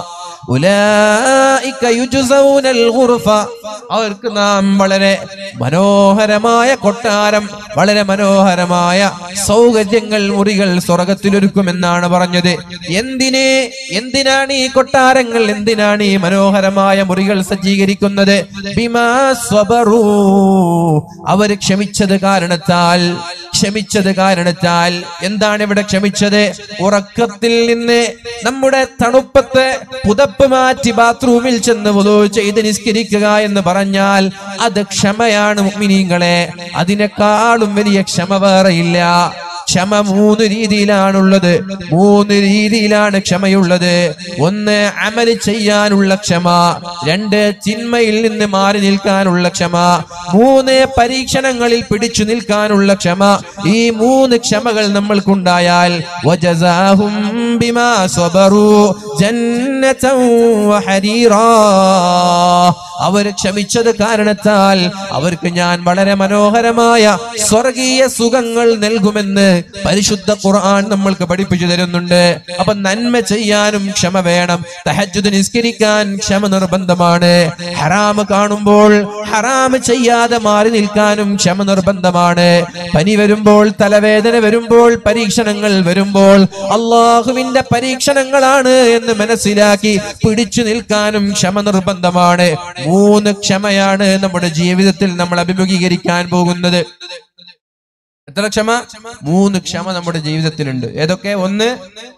ഉലൈക യുജ്സൗനൽ ഗുർഫ അവർക്ക് നാം വളരെ മനോഹരമായ കൊട്ടാരം വളരെ മനോഹരമായ സൗകര്യങ്ങൾ മുറികൾ സ്വർഗത്തിലൊരുക്കുമെന്നാണ് പറഞ്ഞത് എന്തിനെ എന്തിനാണ് ഈ കൊട്ടാരങ്ങൾ എന്തിനാണ് ഈ മനോഹരമായ മുറികൾ സജ്ജീകരിക്കുന്നത് ബിമാ സ്വബറൂ അവർ ക്ഷമിച്ചത് കാരണത്താൽ ക്ഷമിച്ചത് കാരണത്താൽ എന്താണ് ഇവിടെ ക്ഷമിച്ചത് ഉറക്കത്തിൽ നിന്ന് നമ്മുടെ തണുപ്പത്ത് പുതപ്പ് മാറ്റി ബാത്റൂമിൽ ചെന്ന് വുളു ചെയ്ത് നിസ്കരിക്കുക എന്ന് പറഞ്ഞാൽ അത് ക്ഷമയാണ് മുഅ്മിനീങ്ങളെ അതിനേക്കാളും വലിയ ക്ഷമ വേറെയില്ല ക്ഷമ മൂന്ന് രീതിയിലാണുള്ളത് മൂന്ന് രീതിയിലാണ് ക്ഷമയുള്ളത് ഒന്ന് അമല് ചെയ്യാനുള്ള ക്ഷമ രണ്ട് ചിന്മയിൽ നിന്ന് മാറി നിൽക്കാനുള്ള ക്ഷമ മൂന്ന് പരീക്ഷണങ്ങളിൽ പിടിച്ചു നിൽക്കാനുള്ള ക്ഷമ ഈ മൂന്ന് ക്ഷമകൾ നമ്മൾക്കുണ്ടായാൽ വജസാഹും ബിമാ സ്വബറു ജന്നതൻ വഹരീറാ അവർ ക്ഷമിച്ചത് കാരണത്താൽ അവർക്ക് ഞാൻ വളരെ മനോഹരമായ സ്വർഗീയ സുഖങ്ങൾ നൽകുമെന്ന് പരിശുദ്ധ ഖുർആൻ നമ്മൾക്ക് പഠിപ്പിച്ചു തരുന്നുണ്ട് അപ്പൊ നന്മ ചെയ്യാനും ക്ഷമ വേണം തഹജ്ജുദ് നിസ്കരിക്കാൻ ക്ഷമ നിർബന്ധമാണ് ഹറാമ് കാണുമ്പോൾ ഹറാമ് ചെയ്യാതെ മാറി നിൽക്കാനും ക്ഷമ നിർബന്ധമാണ് പനി വരുമ്പോൾ തലവേദന വരുമ്പോൾ പരീക്ഷണങ്ങൾ വരുമ്പോൾ അള്ളാഹുവിന്റെ പരീക്ഷണങ്ങളാണ് എന്ന് മനസ്സിലാക്കി പിടിച്ചു നിൽക്കാനും ക്ഷമ നിർബന്ധമാണ് മൂന്ന് ക്ഷമയാണ് നമ്മുടെ ജീവിതത്തിൽ നമ്മൾ അഭിമുഖീകരിക്കാൻ പോകുന്നത് എത്ര ക്ഷമ മൂന്ന് ക്ഷമ നമ്മുടെ ജീവിതത്തിലുണ്ട് ഏതൊക്കെ ഒന്ന്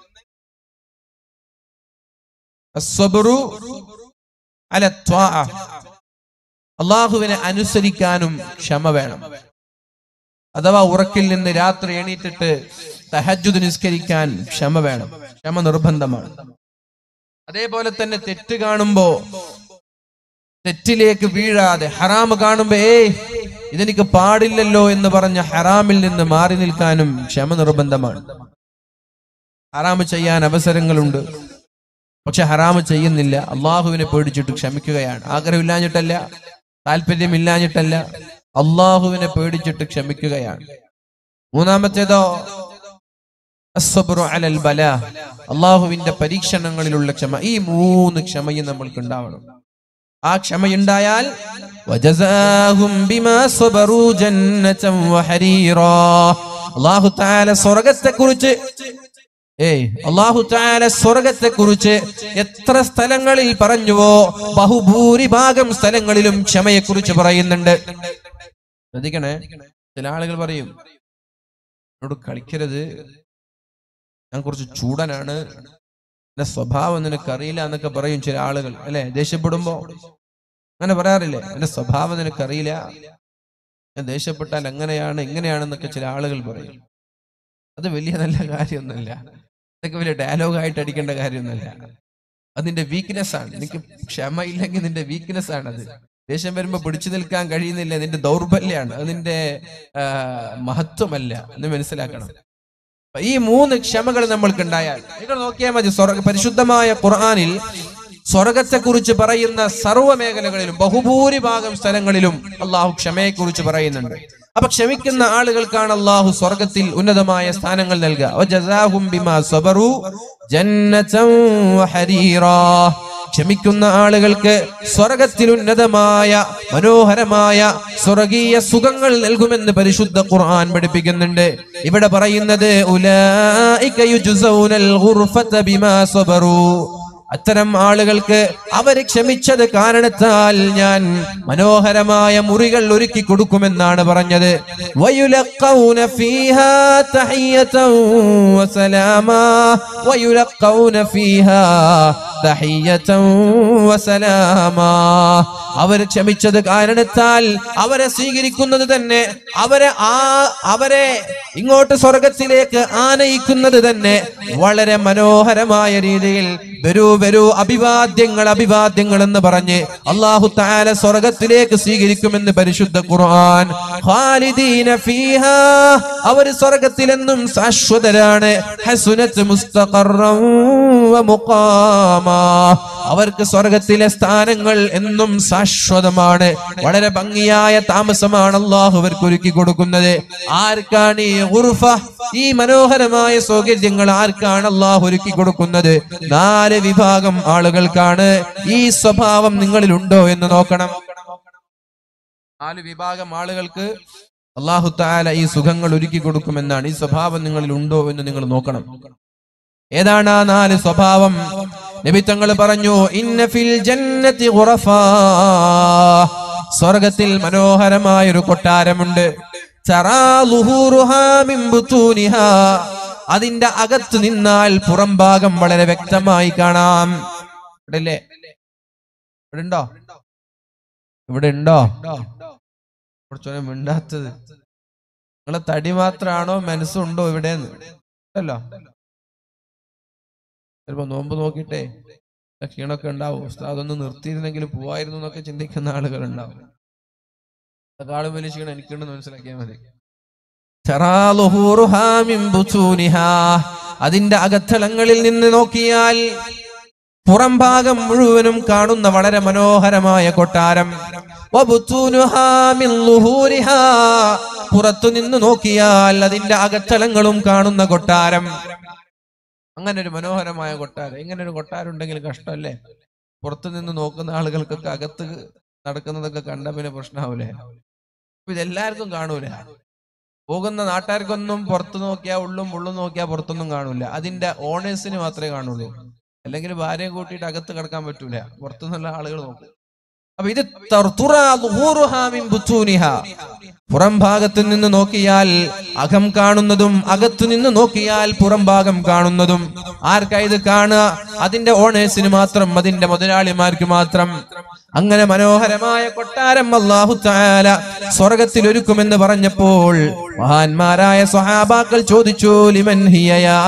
അസ്വബറു അല ത്വാഅ. അള്ളാഹുവിനെ അനുസരിക്കാനും ക്ഷമ വേണം അഥവാ ഉറക്കിൽ നിന്ന് രാത്രി എണീറ്റിട്ട് തഹജ്ജുദ് നിസ്കരിക്കാൻ ക്ഷമ വേണം ക്ഷമ നിർബന്ധമാണ് അതേപോലെ തന്നെ തെറ്റ് കാണുമ്പോ തെറ്റിലേക്ക് വീഴാതെ ഹറാമ് കാണുമ്പോ ഏയ് ഇതെനിക്ക് പാടില്ലല്ലോ എന്ന് പറഞ്ഞ ഹറാമിൽ നിന്ന് മാറി നിൽക്കാനും ക്ഷമ നിർബന്ധമാണ് ഹറാമ് ചെയ്യാൻ അവസരങ്ങളുണ്ട് പക്ഷെ ഹറാമ് ചെയ്യുന്നില്ല അള്ളാഹുവിനെ പേടിച്ചിട്ട് ക്ഷമിക്കുകയാണ് ആഗ്രഹമില്ലാഞ്ഞിട്ടല്ല താല്പര്യമില്ലാഞ്ഞിട്ടല്ല അള്ളാഹുവിനെ പേടിച്ചിട്ട് ക്ഷമിക്കുകയാണ് മൂന്നാമത്തേതോ അസ്സബ്റു അലൽ ബല അള്ളാഹുവിന്റെ പരീക്ഷണങ്ങളിലുള്ള ക്ഷമ ഈ മൂന്ന് ക്ഷമയും നമ്മൾക്ക് ഉണ്ടാവണം ആ ക്ഷമയുണ്ടായാൽ വജസാഹും ബിമാ സ്വബറൂ ജന്നതൻ വഹരീറാ അല്ലാഹു തആല സ്വർഗ്ഗത്തെ കുറിച്ച് ഏയ് അള്ളാഹു താല സ്വർഗത്തെ കുറിച്ച് എത്ര സ്ഥലങ്ങളിൽ പറഞ്ഞുവോ ബഹുഭൂരിഭാഗം സ്ഥലങ്ങളിലും ക്ഷമയെ കുറിച്ച് പറയുന്നുണ്ട് ശ്രദ്ധിക്കണേ ചില ആളുകൾ പറയും എന്നോട് കളിക്കരുത് ഞാൻ കുറച്ച് ചൂടനാണ് എന്റെ സ്വഭാവം നിനക്കറിയില്ല എന്നൊക്കെ പറയും ചില ആളുകൾ അല്ലെ ദേഷ്യപ്പെടുമ്പോ അങ്ങനെ പറയാറില്ലേ എന്റെ സ്വഭാവം നിനക്കറിയില്ല ഞാൻ ദേഷ്യപ്പെട്ടാൽ അങ്ങനെയാണ് ഇങ്ങനെയാണെന്നൊക്കെ ചില ആളുകൾ പറയും അത് വലിയ നല്ല കാര്യമൊന്നുമല്ല ഇതൊക്കെ വലിയ ഡയലോഗ് ആയിട്ട് അടിക്കേണ്ട കാര്യമൊന്നുമല്ല അതിന്റെ വീക്ക്നെസ് ആണ് നിനക്ക് ക്ഷമ ഇല്ലെങ്കിൽ നിന്റെ വീക്ക്നെസ് ആണ് അത് ദേഷ്യം വരുമ്പോ പിടിച്ചു നിൽക്കാൻ കഴിയുന്നില്ല നിന്റെ ദൗർബല്യാണ് അത് നിന്റെ ആ, മഹത്വമല്ല എന്ന് മനസ്സിലാക്കണം അപ്പൊ ഈ മൂന്ന് ക്ഷമകൾ നമ്മൾക്ക് ഉണ്ടായാൽ നിങ്ങൾ നോക്കിയാൽ മതി സ്വർഗ പരിശുദ്ധമായ ഖുർആനിൽ സ്വർഗത്തെ കുറിച്ച് പറയുന്ന സർവ്വ മേഖലകളിലും ബഹുഭൂരിഭാഗം സ്ഥലങ്ങളിലും അള്ളാഹു ക്ഷമയെ കുറിച്ച് പറയുന്നുണ്ട് അപ്പൊ ക്ഷമിക്കുന്ന ആളുകൾക്കാണ് അള്ളാഹു സ്വർഗത്തിൽ ഉന്നതമായ സ്ഥാനങ്ങൾ നൽകുക വജസാഹും ബിമാ സ്വബറു ജന്നതൻ വഹരീറാ. ക്ഷമിക്കുന്ന ആളുകൾക്ക് സ്വർഗത്തിൽ ഉന്നതമായ മനോഹരമായ സ്വർഗീയ സുഖങ്ങൾ നൽകുമെന്ന് പരിശുദ്ധ ഖുർആൻ പഠിപ്പിക്കുന്നുണ്ട് ഇവിടെ പറയുന്നത് ഉലൈക യുജ്സൗനൽ ഗുർഫത ബിമാ സബറു അത്തരം ആളുകൾക്ക് അവര് ക്ഷമിച്ചത് കാരണത്താൽ ഞാൻ മനോഹരമായ മുറികൾ ഒരുക്കി കൊടുക്കുമെന്നാണ് പറഞ്ഞത് വയുലഖൗന ഫീഹാ തഹിയ്യതൻ വസലാമാ വയുലഖൗന ഫീഹാ തഹിയ്യതൻ വസലാമാ അവർ ക്ഷമിച്ചത് കാരണത്താൽ അവരെ സ്വീകരിക്കുന്നത് തന്നെ അവരെ ആ അവരെ ഇങ്ങോട്ട് സ്വർഗത്തിലേക്ക് ആനയിക്കുന്നത് തന്നെ വളരെ മനോഹരമായ രീതിയിൽ വരൂ വരൂ അഭിവാദ്യങ്ങൾ അഭിവാദ്യങ്ങൾ എന്ന് പറഞ്ഞ് അള്ളാഹു താല സ്വർഗത്തിലേക്ക് സ്വീകരിക്കുമെന്ന് പരിശുദ്ധ ഖുർആൻ ഖാലിദീന ഫീഹാ അവർ സ്വർഗത്തിലെന്നും ശാശ്വതരാണ് ഹസുനത്ത് മുസ്തഖറൻ വ മുഖാമാ അവർക്ക് സ്വർഗത്തിലെ സ്ഥാനങ്ങൾ എന്നും ശാശ്വതമാണ് വളരെ ഭംഗിയായ താമസമാണ് അള്ളാഹു അവർക്ക് ഒരുക്കി കൊടുക്കുന്നത് ആർക്കാണ് ഈ ഉറുഫ ഈ മനോഹരമായ സൗകര്യങ്ങൾ ആർക്കാണ് അള്ളാഹു ഒരുക്കി കൊടുക്കുന്നത് നാല് വിഭാഗം ആളുകൾക്കാണ് ഈ സ്വഭാവം നിങ്ങളിൽ ഉണ്ടോ എന്ന് നോക്കണം നാല് വിഭാഗം ആളുകൾക്ക് അള്ളാഹു താല ഈ സുഖങ്ങൾ ഒരുക്കി കൊടുക്കുമെന്നാണ് ഈ സ്വഭാവം നിങ്ങളിൽ ഉണ്ടോ എന്ന് നിങ്ങൾ നോക്കണം ഏതാണ് ആ നാല് സ്വഭാവം നബി തങ്ങൾ പറഞ്ഞു ഇന്ന ഫിൽ ജന്നതി ഖുറഫാ സ്വർഗത്തിൽ മനോഹരമായ ഒരു കൊട്ടാരമുണ്ട് തറാ ളുഹൂറുഹാ മിൻ ബുതൂനിഹാ. അതിന്റെ അകത്ത് നിന്നാൽ പുറം ഭാഗം വളരെ വ്യക്തമായി കാണാം ഇവിടെ ഇല്ലേ ഇവിടെ ഉണ്ടോ ഇവിടെ ഉണ്ടോ കുറച്ചോനെ മിണ്ടാത്തത് നിങ്ങളെ തടി മാത്രാണോ മനസ്സുണ്ടോ ഇവിടെ അല്ലോ ചിലപ്പോ നോമ്പ് നോക്കിയിട്ടേ ആ ക്ഷീണമൊക്കെ ഉണ്ടാവും ഉസ്താദ് ഒന്ന് നിർത്തിയിരുന്നെങ്കിൽ പോവായിരുന്നു എന്നൊക്കെ ചിന്തിക്കുന്ന ആളുകൾ ഉണ്ടാവും അതൊക്കെ വലിയ ക്ഷീണം എനിക്കുണ്ടെന്ന് മനസ്സിലാക്കിയാൽ മതി തറാലുഹൂറുഹാ മിൻ ബുതൂനിഹാ. അതിന്റെ അകത്തളങ്ങളിൽ നിന്ന് നോക്കിയാൽ പുറം ഭാഗം മുഴുവനും കാണുന്ന വളരെ മനോഹരമായ കൊട്ടാരം വബുതൂനുഹാ മിൻ ളുഹൂരിഹാ. പുറത്തു നിന്ന് നോക്കിയാൽ അതിന്റെ അകത്തളങ്ങളും കാണുന്ന കൊട്ടാരം അങ്ങനെ ഒരു മനോഹരമായ കൊട്ടാരം ഇങ്ങനെ ഒരു കൊട്ടാരം ഉണ്ടെങ്കിൽ കഷ്ടമല്ലേ പുറത്തു നിന്ന് നോക്കുന്ന ആളുകൾക്കൊക്കെ അകത്ത് നടക്കുന്നതൊക്കെ കണ്ട പിന്നെ പ്രശ്നമാവൂലേ അപ്പൊ ഇതെല്ലാവർക്കും കാണൂല പോകുന്ന നാട്ടുകാർക്കൊന്നും പുറത്തു നോക്കിയാ ഉള്ളും ഉള്ളും നോക്കിയാ പുറത്തൊന്നും കാണൂല അതിന്റെ ഓണേഴ്സിന് മാത്രമേ കാണുള്ളൂ അല്ലെങ്കിൽ ഭാര്യയെ കൂട്ടിയിട്ട് അകത്ത് കിടക്കാൻ പറ്റൂല പുറത്തുനിന്നുള്ള ആളുകൾ നോക്കും അപ്പൊ ഇത് തർത്തുറാ ളുഹൂറുഹാ മിൻ ബുത്തൂനിഹാ. പുറം ഭാഗത്ത് നിന്ന് നോക്കിയാൽ അകം കാണുന്നതും അകത്തു നിന്ന് നോക്കിയാൽ പുറം ഭാഗം കാണുന്നതും ആർക്കാ ഇത് കാണുക അതിന്റെ ഓണേഴ്സിന് മാത്രം അതിന്റെ മുതലാളിമാർക്ക് മാത്രം അങ്ങനെ മനോഹരമായ കൊട്ടാരം അള്ളാഹു താല സ്വർഗത്തിൽ ഒരുക്കുമെന്ന് പറഞ്ഞപ്പോൾ മഹാന്മാരായ സ്വഹാബാക്കൾ ചോദിച്ചു ലിമൻ ഹിയ യാ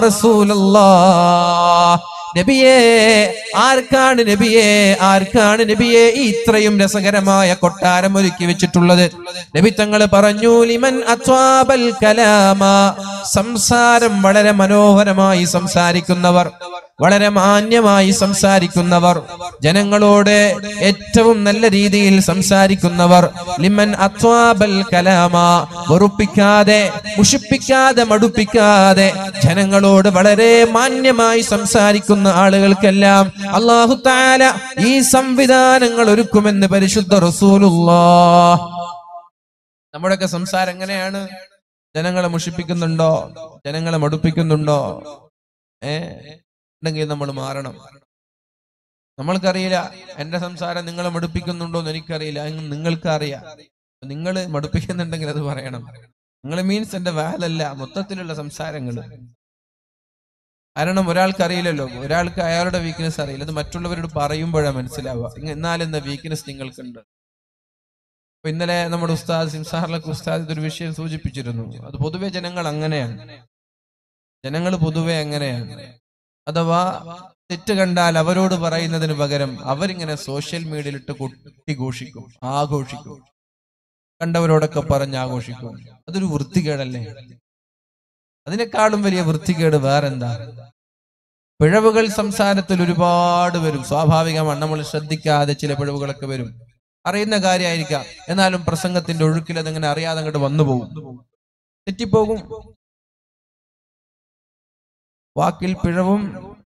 റസൂലല്ലാഹ് നബിയേ ആർക്കാണ് നബിയേ ആർക്കാണ് നബിയേ ഈ ഇത്രയും രസകരമായ കൊട്ടാരം ഒരുക്കി വെച്ചിട്ടുള്ളത് നബി തങ്ങൾ പറഞ്ഞു ലിമൻ അത്വാബൽ കലാമ സംസാരം വളരെ മനോഹരമായി സംസാരിക്കുന്നവർ വളരെ മാന്യമായി സംസാരിക്കുന്നവർ ജനങ്ങളോട് ഏറ്റവും നല്ല രീതിയിൽ സംസാരിക്കുന്നവർ ലിമൻ അത്വാബൽ കലാമ വെറുപ്പിക്കാതെ മുഷിപ്പിക്കാതെ മടുപ്പിക്കാതെ ജനങ്ങളോട് വളരെ മാന്യമായി സംസാരിക്കുന്ന ആളുകൾക്കെല്ലാം അള്ളാഹു താല ഈ സംവിധാനങ്ങൾ ഒരുക്കുമെന്ന് പരിശുദ്ധ റസൂലുള്ളാ നമ്മുടെയൊക്കെ സംസാരം എങ്ങനെയാണ് ജനങ്ങളെ മുഷിപ്പിക്കുന്നുണ്ടോ ജനങ്ങളെ മടുപ്പിക്കുന്നുണ്ടോ ഏ ഉണ്ടെങ്കിൽ നമ്മൾ മാറണം നമ്മൾക്കറിയില്ല എന്റെ സംസാരം നിങ്ങളെ മടുപ്പിക്കുന്നുണ്ടോ എന്ന് എനിക്കറിയില്ല അങ്ങ് നിങ്ങൾക്ക് അറിയാം നിങ്ങൾ മടുപ്പിക്കുന്നുണ്ടെങ്കിൽ അത് പറയണം നിങ്ങൾ മീൻസ് എന്റെ വാലല്ല മൊത്തത്തിലുള്ള സംസാരങ്ങൾ കാരണം ഒരാൾക്ക് അറിയില്ലല്ലോ ഒരാൾക്ക് അയാളുടെ വീക്ക്നെസ് അറിയില്ല അത് മറ്റുള്ളവരോട് പറയുമ്പോഴാണ് മനസ്സിലാവുക ഇങ്ങ- എന്നാലെന്ന വീക്ക്നെസ് നിങ്ങൾക്കുണ്ട് അപ്പൊ ഇന്നലെ നമ്മുടെ ഉസ്താദ് സിംസാറിലൊക്കെ ഉസ്താദ് ഇതൊരു വിഷയം സൂചിപ്പിച്ചിരുന്നു അത് പൊതുവെ ജനങ്ങൾ അങ്ങനെയാണ് ജനങ്ങൾ പൊതുവെ അങ്ങനെയാണ് അഥവാ തെറ്റ് കണ്ടാൽ അവരോട് പറയുന്നതിന് പകരം അവരിങ്ങനെ സോഷ്യൽ മീഡിയയിലിട്ട് കുട്ടി ഘോഷിക്കും ആഘോഷിക്കും കണ്ടവരോടൊക്കെ പറഞ്ഞ് ആഘോഷിക്കും അതൊരു വൃത്തികേടല്ലേ അതിനേക്കാളും വലിയ വൃത്തികേട് വേറെന്താ പിഴവുകൾ സംസാരത്തിൽ ഒരുപാട് വരും സ്വാഭാവികമാണ് നമ്മൾ ശ്രദ്ധിക്കാതെ ചില പിഴവുകളൊക്കെ വരും അറിയുന്ന കാര്യമായിരിക്കാം എന്നാലും പ്രസംഗത്തിന്റെ ഒഴുക്കിൽ അതങ്ങനെ അറിയാതെ അങ്ങോട്ട് വന്നു പോകും തെറ്റിപ്പോകും വാക്കിൽ പിഴവും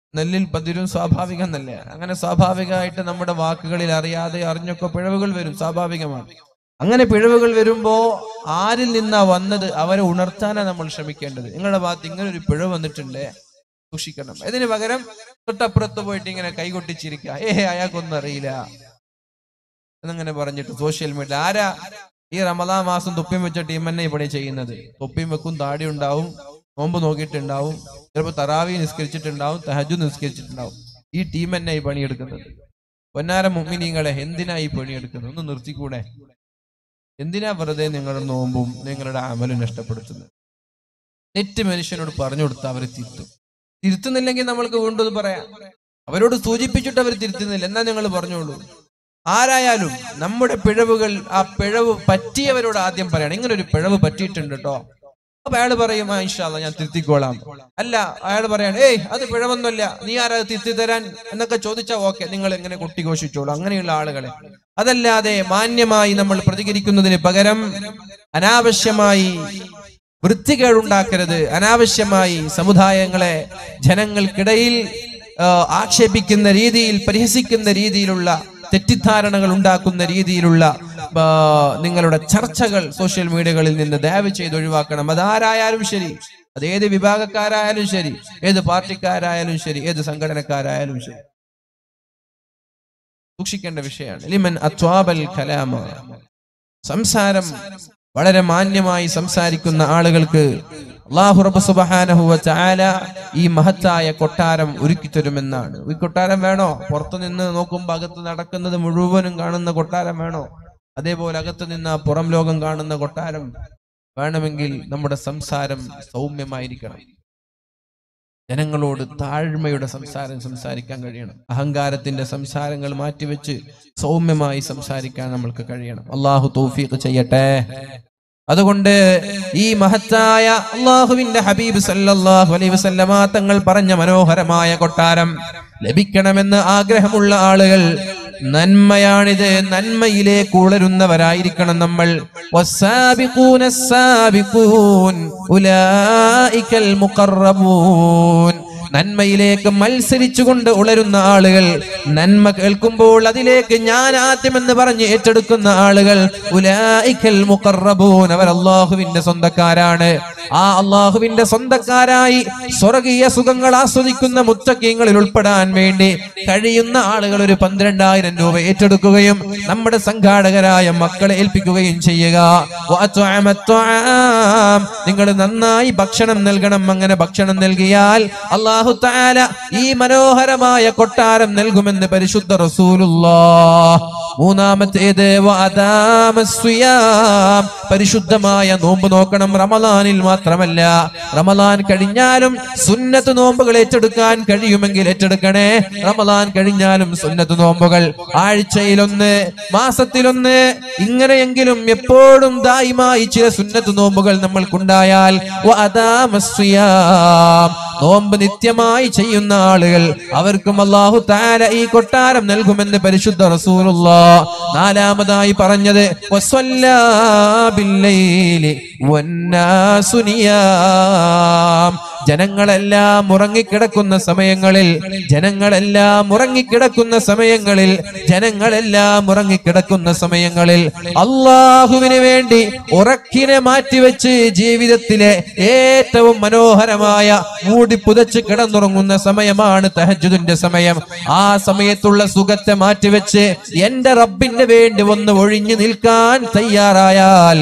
നെല്ലിൽ പതിരും സ്വാഭാവികം എന്നല്ലേ അങ്ങനെ സ്വാഭാവികമായിട്ട് നമ്മുടെ വാക്കുകളിൽ അറിയാതെ അറിഞ്ഞൊക്കെ പിഴവുകൾ വരും സ്വാഭാവികമാണ് അങ്ങനെ പിഴവുകൾ വരുമ്പോ ആരിൽ നിന്നാ വന്നത് അവരെ ഉണർത്താനാ നമ്മൾ ശ്രമിക്കേണ്ടത് നിങ്ങളുടെ ഭാഗത്ത് ഇങ്ങനെ ഒരു പിഴവ് വന്നിട്ടുണ്ട് സൂക്ഷിക്കണം ഇതിന് പകരം തൊട്ടപ്പുറത്ത് പോയിട്ട് ഇങ്ങനെ കൈകൊട്ടിച്ചിരിക്കുക ഏ അയാൾക്കൊന്നും അറിയില്ല എന്നങ്ങനെ പറഞ്ഞിട്ട് സോഷ്യൽ മീഡിയ ആരാ ഈ റമദാ മാസം തൊപ്പിയും വെച്ച ടീം തന്നെ ഈ പണി ചെയ്യുന്നത് തൊപ്പിയും വെക്കും താടി ഉണ്ടാവും നോമ്പ് നോക്കിയിട്ടുണ്ടാവും ചിലപ്പോൾ തറാവി നിസ്കരിച്ചിട്ടുണ്ടാവും തഹജു നിസ്കരിച്ചിട്ടുണ്ടാവും ഈ ടീം തന്നെ ഈ പണിയെടുക്കുന്നത് പൊന്നാര മുമ്മിനിങ്ങളെ എന്തിനാ ഈ പണിയെടുക്കുന്നത് ഒന്ന് നിർത്തിക്കൂടെ എന്തിനാ വെറുതെ നിങ്ങളുടെ നോമ്പും നിങ്ങളുടെ അമലും നഷ്ടപ്പെടുത്തുന്നത് തെറ്റ് മനുഷ്യനോട് പറഞ്ഞു കൊടുത്താൽ അവർ തിരുത്തും തിരുത്തുന്നില്ലെങ്കിൽ നമ്മൾക്ക് വീണ്ടും ഇത് പറയാം അവരോട് സൂചിപ്പിച്ചിട്ട് അവർ തിരുത്തുന്നില്ല എന്നാ നിങ്ങൾ പറഞ്ഞോളൂ ആരായാലും നമ്മുടെ പിഴവുകൾ ആ പിഴവ് പറ്റിയവരോട് ആദ്യം പറയണം ഇങ്ങനെ ഒരു പിഴവ് പറ്റിയിട്ടുണ്ട് കേട്ടോ അപ്പൊ അയാൾ പറയും ആ ഇൻഷാല്ല ഞാൻ തിരുത്തിക്കോളാം അല്ല അയാൾ പറയാണ് ഏയ് അത് പിഴവൊന്നുമല്ല നീ ആരാ തിരുത്തി തരാൻ എന്നൊക്കെ ചോദിച്ചാൽ ഓക്കെ നിങ്ങൾ എങ്ങനെ കൊട്ടിഘോഷിച്ചോളൂ അങ്ങനെയുള്ള ആളുകളെ അതല്ലാതെ മാന്യമായി നമ്മൾ പ്രതികരിക്കുന്നതിന് പകരം അനാവശ്യമായി വൃത്തികേടുണ്ടാക്കരുത് അനാവശ്യമായി സമുദായങ്ങളെ ജനങ്ങൾക്കിടയിൽ ആ, ആക്ഷേപിക്കുന്ന രീതിയിൽ പരിഹസിക്കുന്ന രീതിയിലുള്ള തെറ്റിദ്ധാരണകൾ ഉണ്ടാക്കുന്ന രീതിയിലുള്ള ആ, നിങ്ങളുടെ ചർച്ചകൾ സോഷ്യൽ മീഡിയകളിൽ നിന്ന് ദയവ് ചെയ്ത് ഒഴിവാക്കണം അതാരായാലും ശരി അത് ഏത് വിഭാഗക്കാരായാലും ശരി ഏത് പാർട്ടിക്കാരായാലും ശരി ഏത് സംഘടനക്കാരായാലും ശരി സൂക്ഷിക്കേണ്ട വിഷയമാണ് ലിമൻ അത്വാബൽ കലാമ സംസാരം വളരെ മാന്യമായി സംസാരിക്കുന്ന ആളുകൾക്ക് അള്ളാഹു റബ്ബ് സുബ്ഹാനഹു വ തആല ഈ മഹത്തായ കൊട്ടാരം ഒരുക്കി തരുമെന്നാണ് ഈ കൊട്ടാരം വേണോ പുറത്തു നിന്ന് നോക്കുമ്പോൾ അകത്ത് നടക്കുന്നത് മുഴുവനും കാണുന്ന കൊട്ടാരം വേണോ അതേപോലെ അകത്ത് നിന്ന് ആ പുറം ലോകം കാണുന്ന കൊട്ടാരം വേണമെങ്കിൽ നമ്മുടെ സംസാരം സൗമ്യമായിരിക്കണം ജനങ്ങളോട് താഴ്മയുടെ സംസാരം സംസാരിക്കാൻ കഴിയണം അഹങ്കാരത്തിന്റെ സംസാരങ്ങൾ മാറ്റിവെച്ച് സൗമ്യമായി സംസാരിക്കാൻ നമ്മൾക്ക് കഴിയണം അള്ളാഹു തൗഫീഖ് ചെയ്യട്ടെ അതുകൊണ്ട് ഈ മഹത്തായ അള്ളാഹുവിന്റെ ഹബീബ് സല്ലല്ലാഹു അലൈഹി വസല്ലമ തങ്ങൾ പറഞ്ഞ മനോഹരമായ കൊട്ടാരം ലഭിക്കണമെന്ന് ആഗ്രഹമുള്ള ആളുകൾ നന്മയാണിത് നന്മയിലേക്ക് ഉളരുന്നവരായിരിക്കണം നമ്മൾ വസ്സാബിഖൂന السابقون أولئك المقربون നന്മയിലേക്ക് മത്സരിച്ചുകൊണ്ട് ഉളരുന്ന ആളുകൾ നന്മ കേൾക്കുമ്പോൾ അതിലേക്ക് ഞാൻ ആദ്യമെന്ന് പറഞ്ഞ് ഏറ്റെടുക്കുന്ന ആളുകൾ ഉലായിക്കൽ മുഖറബൂൻ അവർ അള്ളാഹുവിന്റെ സ്വന്തക്കാരാണ് ആ അള്ളാഹുവിന്റെ സ്വന്തക്കാരായി സ്വർഗീയ സുഖങ്ങൾ ആസ്വദിക്കുന്ന മുത്തക്കീങ്ങളിൽ ഉൾപ്പെടാൻ വേണ്ടി കഴിയുന്ന ആളുകൾ ഒരു പന്ത്രണ്ടായിരം രൂപ ഏറ്റെടുക്കുകയും നമ്മുടെ സംഘാടകരായ മക്കളെ ഏൽപ്പിക്കുകയും ചെയ്യുക വഅത്വഅമ ത്വആം. നിങ്ങൾ നന്നായി ഭക്ഷണം നൽകണം അങ്ങനെ ഭക്ഷണം നൽകിയാൽ അള്ളാഹു താല ഈ മനോഹരമായ കൊട്ടാരം നൽകുമെന്ന് പരിശുദ്ധ റസൂലുള്ളാഹ് മൂന്നാമത്തേത് വഅദാമ സ്വിയാം. പരിശുദ്ധമായ നോമ്പ് നോക്കണം റമദാനിൽ മാത്രമല്ല റമദാൻ കഴിഞ്ഞാലും സുന്നത്ത് നോമ്പുകൾ ഏറ്റെടുക്കാൻ കഴിയുമെങ്കിൽ ഏറ്റെടുക്കണേ റമദാൻ കഴിഞ്ഞാലും സുന്നത്ത് നോമ്പുകൾ ആഴ്ചയിലൊന്ന് മാസത്തിലൊന്ന് ഇങ്ങനെയെങ്കിലും എപ്പോഴും ദായിമായി ചില സുന്നത്ത് നോമ്പുകൾ നമ്മൾക്കുണ്ടായാൽ വഅദാമ സ്വിയാം. നോമ്പ് നിത്യമായി ചെയ്യുന്ന ആളുകൾ അവർക്കും അള്ളാഹു താല ഈ കൊട്ടാരം നൽകുമെന്ന് പരിശുദ്ധ റസൂലുള്ള നാലാമതായി പറഞ്ഞത് വസ്വല്ലാ ബില്ലൈലി വന്നാസു നിയാം. ജനങ്ങളെല്ലാം ഉറങ്ങിക്കിടക്കുന്ന സമയങ്ങളിൽ ജനങ്ങളെല്ലാം ഉറങ്ങിക്കിടക്കുന്ന സമയങ്ങളിൽ ജനങ്ങളെല്ലാം ഉറങ്ങിക്കിടക്കുന്ന സമയങ്ങളിൽ അള്ളാഹുവിന് വേണ്ടി ഉറക്കിനെ മാറ്റിവെച്ച് ജീവിതത്തിലെ ഏറ്റവും മനോഹരമായ മൂടി പുതച്ച് കിടന്നുറങ്ങുന്ന സമയമാണ് തഹജുദിന്റെ സമയം ആ സമയത്തുള്ള സുഖത്തെ മാറ്റിവെച്ച് എന്റെ റബ്ബിന് വേണ്ടി ഒന്ന് ഒഴിഞ്ഞു നിൽക്കാൻ തയ്യാറായാൽ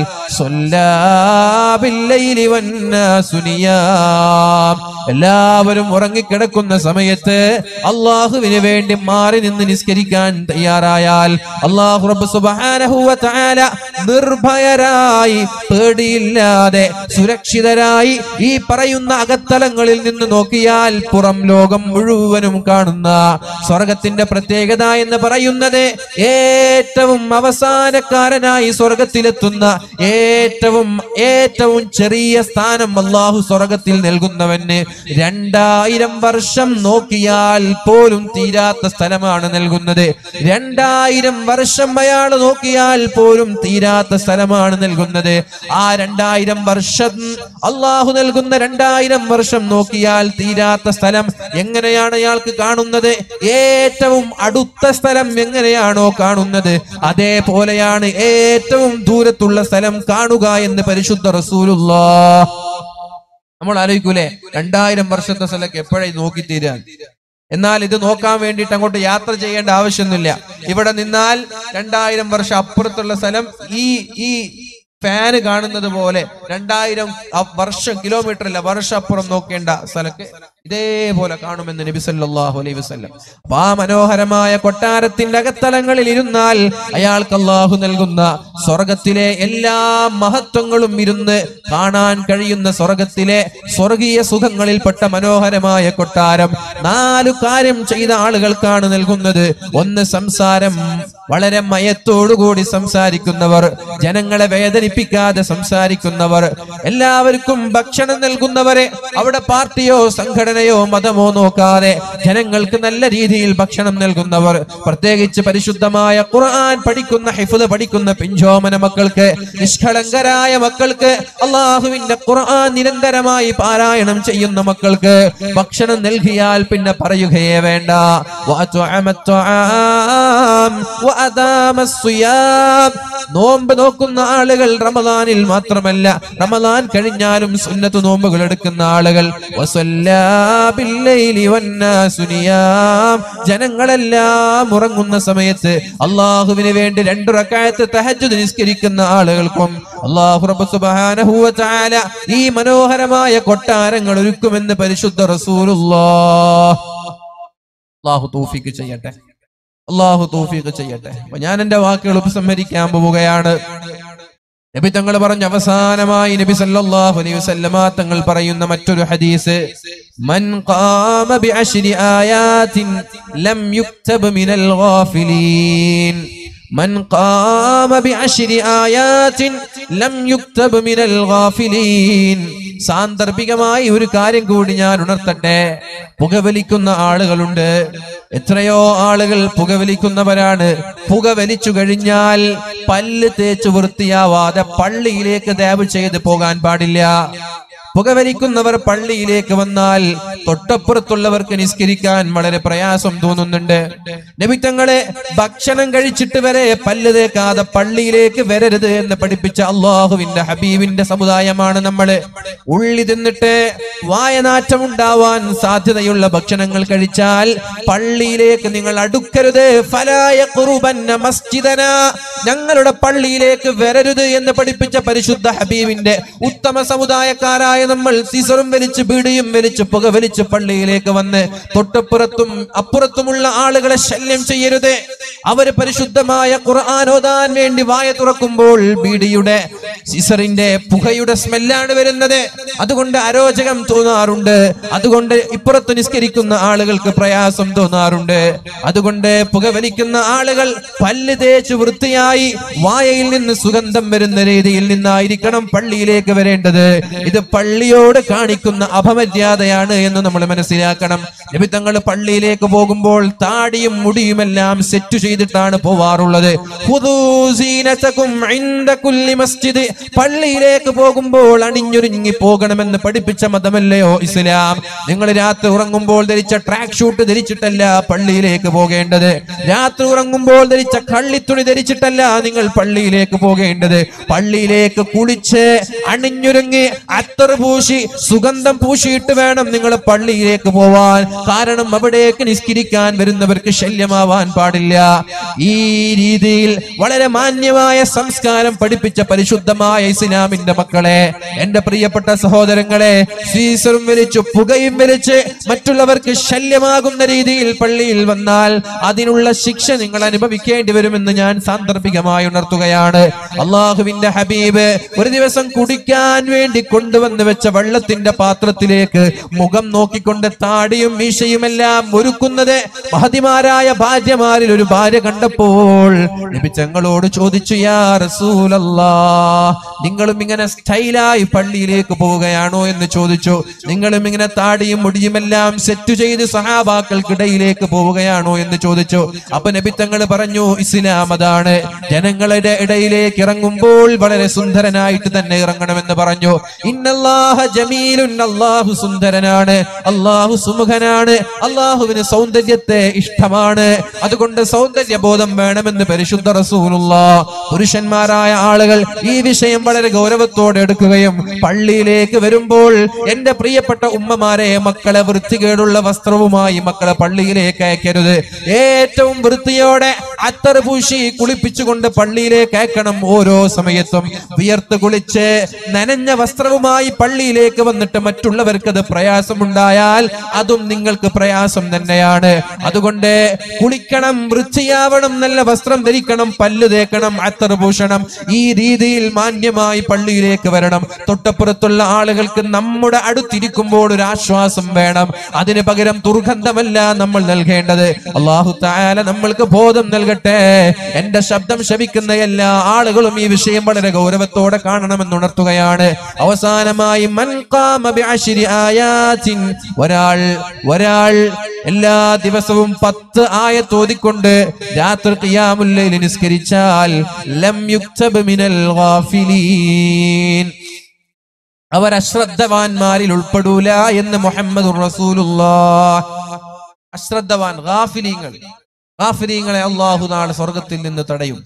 സൊല്ലാബില്ലൈലി വന്നാസു നിയാം. എല്ലാവരും ഉറങ്ങിക്കിടക്കുന്ന സമയത്ത് അള്ളാഹുവിന് വേണ്ടി മാറി നിന്ന് നിസ്കരിക്കാൻ തയ്യാറായാൽ അള്ളാഹു റബ്ബ് സുബ്ഹാനഹു വ തആല നിർഭയരായി പേടിയില്ലാതെ സുരക്ഷിതരായി ഈ പറയുന്ന അകത്തലങ്ങളിൽ നിന്ന് നോക്കിയാൽ പുറം ലോകം മുഴുവനും കാണുന്ന സ്വർഗത്തിന്റെ പ്രത്യേകത എന്ന് പറയുന്നത് ഏറ്റവും അവസാനക്കാരനായി സ്വർഗത്തിലെത്തുന്ന ഏറ്റവും ഏറ്റവും ചെറിയ സ്ഥാനം അള്ളാഹു സ്വർഗത്തിൽ നൽകുന്നവന് രണ്ടായിരം വർഷം നോക്കിയാൽ പോലും തീരാത്ത സ്ഥലമാണ് നൽകുന്നത് രണ്ടായിരം വർഷം അയാൾ നോക്കിയാൽ പോലും തീരാ തീരാത്ത സ്ഥലമാണ് നൽകുന്നത് ആ രണ്ടായിരം വർഷം അള്ളാഹു നൽകുന്ന രണ്ടായിരം വർഷം നോക്കിയാൽ തീരാത്ത സ്ഥലം എങ്ങനെയാണ് അയാൾക്ക് കാണുന്നത് ഏറ്റവും അടുത്ത സ്ഥലം എങ്ങനെയാണോ കാണുന്നത് അതേപോലെയാണ് ഏറ്റവും ദൂരത്തുള്ള സ്ഥലം കാണുക എന്ന് പരിശുദ്ധ റസൂലുള്ള നമ്മൾ ആലോചിക്കൂലേ രണ്ടായിരം വർഷത്തെ സ്ഥലക്ക് എപ്പോഴായി നോക്കി തീരാൻ എന്നാൽ ഇത് നോക്കാൻ വേണ്ടിയിട്ട് അങ്ങോട്ട് യാത്ര ചെയ്യേണ്ട ആവശ്യമൊന്നുമില്ല ഇവിടെ നിന്നാൽ രണ്ടായിരം വർഷം അപ്പുറത്തുള്ള സ്ഥലം ഈ ഈ ഫാന് കാണുന്നത് പോലെ രണ്ടായിരം അ- വർഷം കിലോമീറ്റർ അല്ല വർഷം അപ്പുറം നോക്കേണ്ട സ്ഥലക്ക് ഇതേപോലെ കാണുമെന്ന് നബി സല്ലല്ലാഹു അലൈഹി വസല്ലം അപ്പൊ ആ മനോഹരമായ കൊട്ടാരത്തിന്റെ അകത്തളങ്ങളിൽ ഇരുന്നാൽ അയാൾക്ക് അള്ളാഹു നൽകുന്ന സ്വർഗത്തിലെ എല്ലാ മഹത്വങ്ങളും ഇരുന്ന് കാണാൻ കഴിയുന്ന സ്വർഗത്തിലെ സ്വർഗീയ സുഖങ്ങളിൽപ്പെട്ട മനോഹരമായ കൊട്ടാരം നാലു കാര്യം ചെയ്ത ആളുകൾക്കാണ് നൽകുന്നത് ഒന്ന് സംസാരം വളരെ മയത്തോടുകൂടി സംസാരിക്കുന്നവർ ജനങ്ങളെ വേദനിപ്പിക്കാതെ സംസാരിക്കുന്നവർ എല്ലാവർക്കും ഭക്ഷണം നൽകുന്നവരെ അവിടെ പാർട്ടിയോ സംഘടനയോ മതമോ നോക്കാതെ ജനങ്ങൾക്ക് നല്ല രീതിയിൽ ഭക്ഷണം നൽകുന്നവർ പ്രത്യേകിച്ച് പരിശുദ്ധമായ ഖുർആൻ പഠിക്കുന്ന ഹിഫ്ദ് പഠിക്കുന്ന പിഞ്ചോമന മക്കൾക്ക് നിഷ്കളങ്കരായ മക്കൾക്ക് അള്ളാഹുവിന്റെ ഖുർആൻ നിരന്തരമായി പാരായണം ചെയ്യുന്ന മക്കൾക്ക് ഭക്ഷണം നൽകിയാൽ പിന്നെ പറയുകയേ വേണ്ട വഅത്അമ الطعام وأدام الصيام. നോമ്പ് നോക്കുന്ന ആളുകൾ റമദാനിൽ മാത്രമല്ല റമദാൻ കഴിഞ്ഞാലും സുന്നത്ത് നോമ്പുകൾ എടുക്കുന്ന ആളുകൾ വസല്ലാ ബില്ലൈലി വന്നാസു നിയാം. ജനങ്ങളെല്ലാം ഉറങ്ങുന്ന സമയത്ത് അള്ളാഹുവിന് വേണ്ടി രണ്ടു റക്കായത്ത് തഹജ്ജുദ് നിസ്കരിക്കുന്ന ആളുകൾക്കും അള്ളാഹു റബ്ബ് സുബ്ഹാനഹു വ തആല ഈ മനോഹരമായ കൊട്ടാരങ്ങൾ ഒരുക്കുമെന്ന് പരിശുദ്ധ റസൂലുള്ളാഹ് അള്ളാഹു തൗഫീക്ക് ചെയ്യട്ടെ അള്ളാഹു തൗഫീക്ക് ചെയ്യട്ടെ അപ്പൊ ഞാൻ എന്റെ വാക്കുകൾ ഉപസംഹരിക്കാൻ പോവുകയാണ് നബി തങ്ങൾ പറഞ്ഞ അവസാനമായി നബി സല്ലല്ലാഹു അലൈഹി വസല്ലമ തങ്ങൾ പറയുന്ന മറ്റൊരു ഹദീസ് മൻ ഖാമ ബിഅശ്രി ആയാതിൻ ലം യുക്തബ് മിനൽ ഗാഫിലീൻ من قام بعشر آيات لم يكتب من الغافلين സാന്ദർഭികമായി ഒരു കാര്യം കൂടി ഞാൻ ഉണർത്തട്ടെ പുകവലിക്കുന്ന ആളുകളുണ്ട് എത്രയോ ആളുകൾ പുകവലിക്കുന്നവരാണ് പുകവലിച്ചു കഴിഞ്ഞാൽ പല്ല് തേച്ച് വൃത്തിയാവാതെ പള്ളിയിലേക്ക് ദയവ് ചെയ്ത് പോകാൻ പാടില്ല പുകവലിക്കുന്നവർ പള്ളിയിലേക്ക് വന്നാൽ തൊട്ടപ്പുറത്തുള്ളവർക്ക് നിസ്കരിക്കാൻ വളരെ പ്രയാസം തോന്നുന്നുണ്ട് നബിത്തങ്ങളെ ഭക്ഷണം കഴിച്ചിട്ട് വരെ പല്ല് തേക്കാതെ പള്ളിയിലേക്ക് വരരുത് എന്ന് പഠിപ്പിച്ച അള്ളാഹുവിന്റെ ഹബീബിന്റെ സമുദായമാണ് നമ്മള് ഉള്ളി തിന്നിട്ട് വായനാറ്റം ഉണ്ടാവാൻ സാധ്യതയുള്ള ഭക്ഷണങ്ങൾ കഴിച്ചാൽ പള്ളിയിലേക്ക് നിങ്ങൾ അടുക്കരുത് ഫലായ കുറുബന്ന മസ്ജിദന ഞങ്ങളുടെ പള്ളിയിലേക്ക് വരരുത് എന്ന് പഠിപ്പിച്ച പരിശുദ്ധ ഹബീബിന്റെ ഉത്തമ സമുദായക്കാരായ നമ്മൾ സീസറും വലിച്ച് ബീഡിയും വലിച്ച് പുക വലിച്ച് പള്ളിയിലേക്ക് വന്ന് തൊട്ടപ്പുറത്തും അപ്പുറത്തുമുള്ള ആളുകളെ ശല്യം ചെയ്യരുത് അവര് പരിശുദ്ധമായ ഖുർആൻ ഓതാൻ വേണ്ടി വായ തുറക്കുമ്പോൾ ബീഡിയുടെ സീസറിന്റെ പുകയുടെ സ്മെല്ലാണ് വരുന്നത് അതുകൊണ്ട് അരോചകം തോന്നാറുണ്ട് അതുകൊണ്ട് ഇപ്പുറത്ത് നിസ്കരിക്കുന്ന ആളുകൾക്ക് പ്രയാസം തോന്നാറുണ്ട് അതുകൊണ്ട് പുകവലിക്കുന്ന ആളുകൾ പല്ല് തേച്ച് വൃത്തിയായി വായയിൽ നിന്ന് സുഗന്ധം വരുന്ന രീതിയിൽ നിന്നായിരിക്കണം പള്ളിയിലേക്ക് വരേണ്ടത് ഇത് പള്ളിയോട് കാണിക്കുന്ന അപമര്യാദയാണ് എന്ന് നമ്മൾ മനസ്സിലാക്കണം നിമിത്തങ്ങൾ പള്ളിയിലേക്ക് പോകുമ്പോൾ താടിയും മുടിയുമെല്ലാം സെറ്റ് ചെയ്തിട്ടാണ് പോവാറുള്ളത് ഖുദൂ സീനതകും ഇൻദ കുല്ലി മസ്ജിദ് പള്ളിയിലേക്ക് പോകുമ്പോൾ അണിഞ്ഞൊരുങ്ങി പോകണമെന്ന് പഠിപ്പിച്ച മതമല്ലയോ ഇസ്ലാം നിങ്ങൾ രാത്രി ഉറങ്ങുമ്പോൾ ധരിച്ച ട്രാക്ക് ഷൂട്ട് ധരിച്ചിട്ടല്ല പള്ളിയിലേക്ക് പോകേണ്ടത് രാത്രി ഉറങ്ങുമ്പോൾ ധരിച്ച കള്ളിത്തുണി ധരിച്ചിട്ടല്ല നിങ്ങൾ പള്ളിയിലേക്ക് പോകേണ്ടത് പള്ളിയിലേക്ക് കുളിച്ച് അണിഞ്ഞൊരുങ്ങി അത്തർ പൂശി സുഗന്ധം പൂശിയിട്ട് വേണം നിങ്ങൾ പള്ളിയിലേക്ക് പോവാൻ കാരണം അവിടേക്ക് നിസ്കരിക്കാൻ വരുന്നവർക്ക് ശല്യമാവാൻ പാടില്ല ഈ രീതിയിൽ വളരെ മാന്യമായ സംസ്കാരം പഠിപ്പിച്ച പരിശുദ്ധമായ ഇസ്ലാമിന്റെ മക്കളെ എന്റെ പ്രിയപ്പെട്ട സഹോദരങ്ങളെ സീസറും വലിച്ചു പുകയും വലിച്ച് മറ്റുള്ളവർക്ക് ശല്യമാകുന്ന രീതിയിൽ പള്ളിയിൽ വന്നാൽ അതിനുള്ള ശിക്ഷ നിങ്ങൾ അനുഭവിക്കേണ്ടി വരുമെന്ന് ഞാൻ സാന്ദർഭികമായി ഉണർത്തുകയാണ് അള്ളാഹുവിന്റെ ഹബീബ് ഒരു ദിവസം കുടിക്കാൻ വേണ്ടി കൊണ്ടുവന്ന് വെച്ച വെള്ളത്തിന്റെ പാത്രത്തിലേക്ക് മുഖം നോക്കിക്കൊണ്ട് താടിയും മീശയുമെല്ലാം ഒരുക്കുന്നത് മഹതിമാരായ ഭാര്യമാരിൽ ഒരു ഭാര്യ കണ്ടപ്പോൾ നബി ഞങ്ങളോട് ചോദിച്ചു യാ റസൂലല്ലാ നിങ്ങളും ഇങ്ങനെ സ്റ്റൈലായി പള്ളിയിലേക്ക് പോവുകയാണോ എന്ന് ചോദിച്ചു നിങ്ങളും ഇങ്ങനെ താടിയും മുടിയുമെല്ലാം സെറ്റ് ചെയ്ത് സഹാബാക്കൾക്കിടയിലേക്ക് പോവുകയാണോ എന്ന് ചോദിച്ചു അപ്പൊ നബിത്തങ്ങൾ പറഞ്ഞു ഇസ്ലാം അതാണ് ജനങ്ങളുടെ ഇടയിലേക്ക് ഇറങ്ങുമ്പോൾ വളരെ സുന്ദരനായിട്ട് തന്നെ ഇറങ്ങണമെന്ന് പറഞ്ഞു ഇന്നല്ലാഹ ജമീലുൻ അല്ലാഹു സുന്ദരനാണ് അല്ലാഹു സുമുഖനാണ് അല്ലാഹുവിന് സൗന്ദര്യത്തെ ഇഷ്ടമാണ് അതുകൊണ്ട് സൗന്ദര്യബോധം വേണമെന്ന് പരിശുദ്ധ റസൂലുള്ള പുരുഷന്മാരായ ആളുകൾ ഈ വിഷയം വളരെ ഗൗരവത്തോടെ എടുക്കുകയും പള്ളിയിലേക്ക് വരുമ്പോൾ എന്റെ പ്രിയപ്പെട്ട ഉമ്മമാരെ മക്കളെ വൃത്തികേടുള്ള വസ്ത്രവുമായി മക്കളെ പള്ളിയിലേക്ക് അയക്കരുത് ഏറ്റവും വൃത്തിയോടെ അത്തർ പൂശി കുളിപ്പിച്ചുകൊണ്ട് പള്ളിയിലേക്ക് അയക്കണം ഓരോ സമയത്തും വിയർത്ത് കുളിച്ച് നനഞ്ഞ വസ്ത്രവുമായി പള്ളിയിലേക്ക് വന്നിട്ട് മറ്റുള്ളവർക്ക് അത് പ്രയാസമുണ്ടായാൽ അതും നിങ്ങൾക്ക് പ്രയാസം തന്നെയാണ് അതുകൊണ്ട് കുളിക്കണം വൃത്തിയാവണം നല്ല വസ്ത്രം ധരിക്കണം പല്ല് തേക്കണം അത്തർ പൂഷണം ഈ രീതിയിൽ മാന്യമായി പള്ളിയിലേക്ക് വരണം തൊട്ടപ്പുറത്തുള്ള ആളുകൾക്ക് നമ്മുടെ അടുത്തിരിക്കുമ്പോൾ ഒരു ആശ്വാസം വേണം അതിന് പകരം ദുർഗന്ധമല്ല നമ്മൾ നൽകേണ്ടത് അള്ളാഹു തായാല നമ്മൾക്ക് ബോധം നൽകട്ടെ എന്റെ ശബ്ദം ശപിക്കുന്ന എല്ലാ ആളുകളും ഈ വിഷയം വളരെ ഗൗരവത്തോടെ കാണണമെന്ന് ഉണർത്തുകയാണ് അവസാനമായി മൻ ഖാമ ബിഅശ്രി ആയാത്തിൻ ഒരാൾ ഒരാൾ എല്ലാ ദിവസവും പത്ത് ആയത്തോതിക്കൊണ്ട് രാത്രി ഖിയാമുൽ ലൈൽ നിസ്കരിച്ചാൽ ലം യുക്തബ് മിനൽ ഗാഫിലീൻ അവർ അശ്രദ്ധവാന്മാരിൽ ഉൾപ്പെടൂല എന്ന് മുഹമ്മദ് അശ്രദ്ധവാൻ ഗാഫിലീങ്ങൾ ഗാഫിലീങ്ങളെ അള്ളാഹു നാളെ സ്വർഗത്തിൽ നിന്ന് തടയും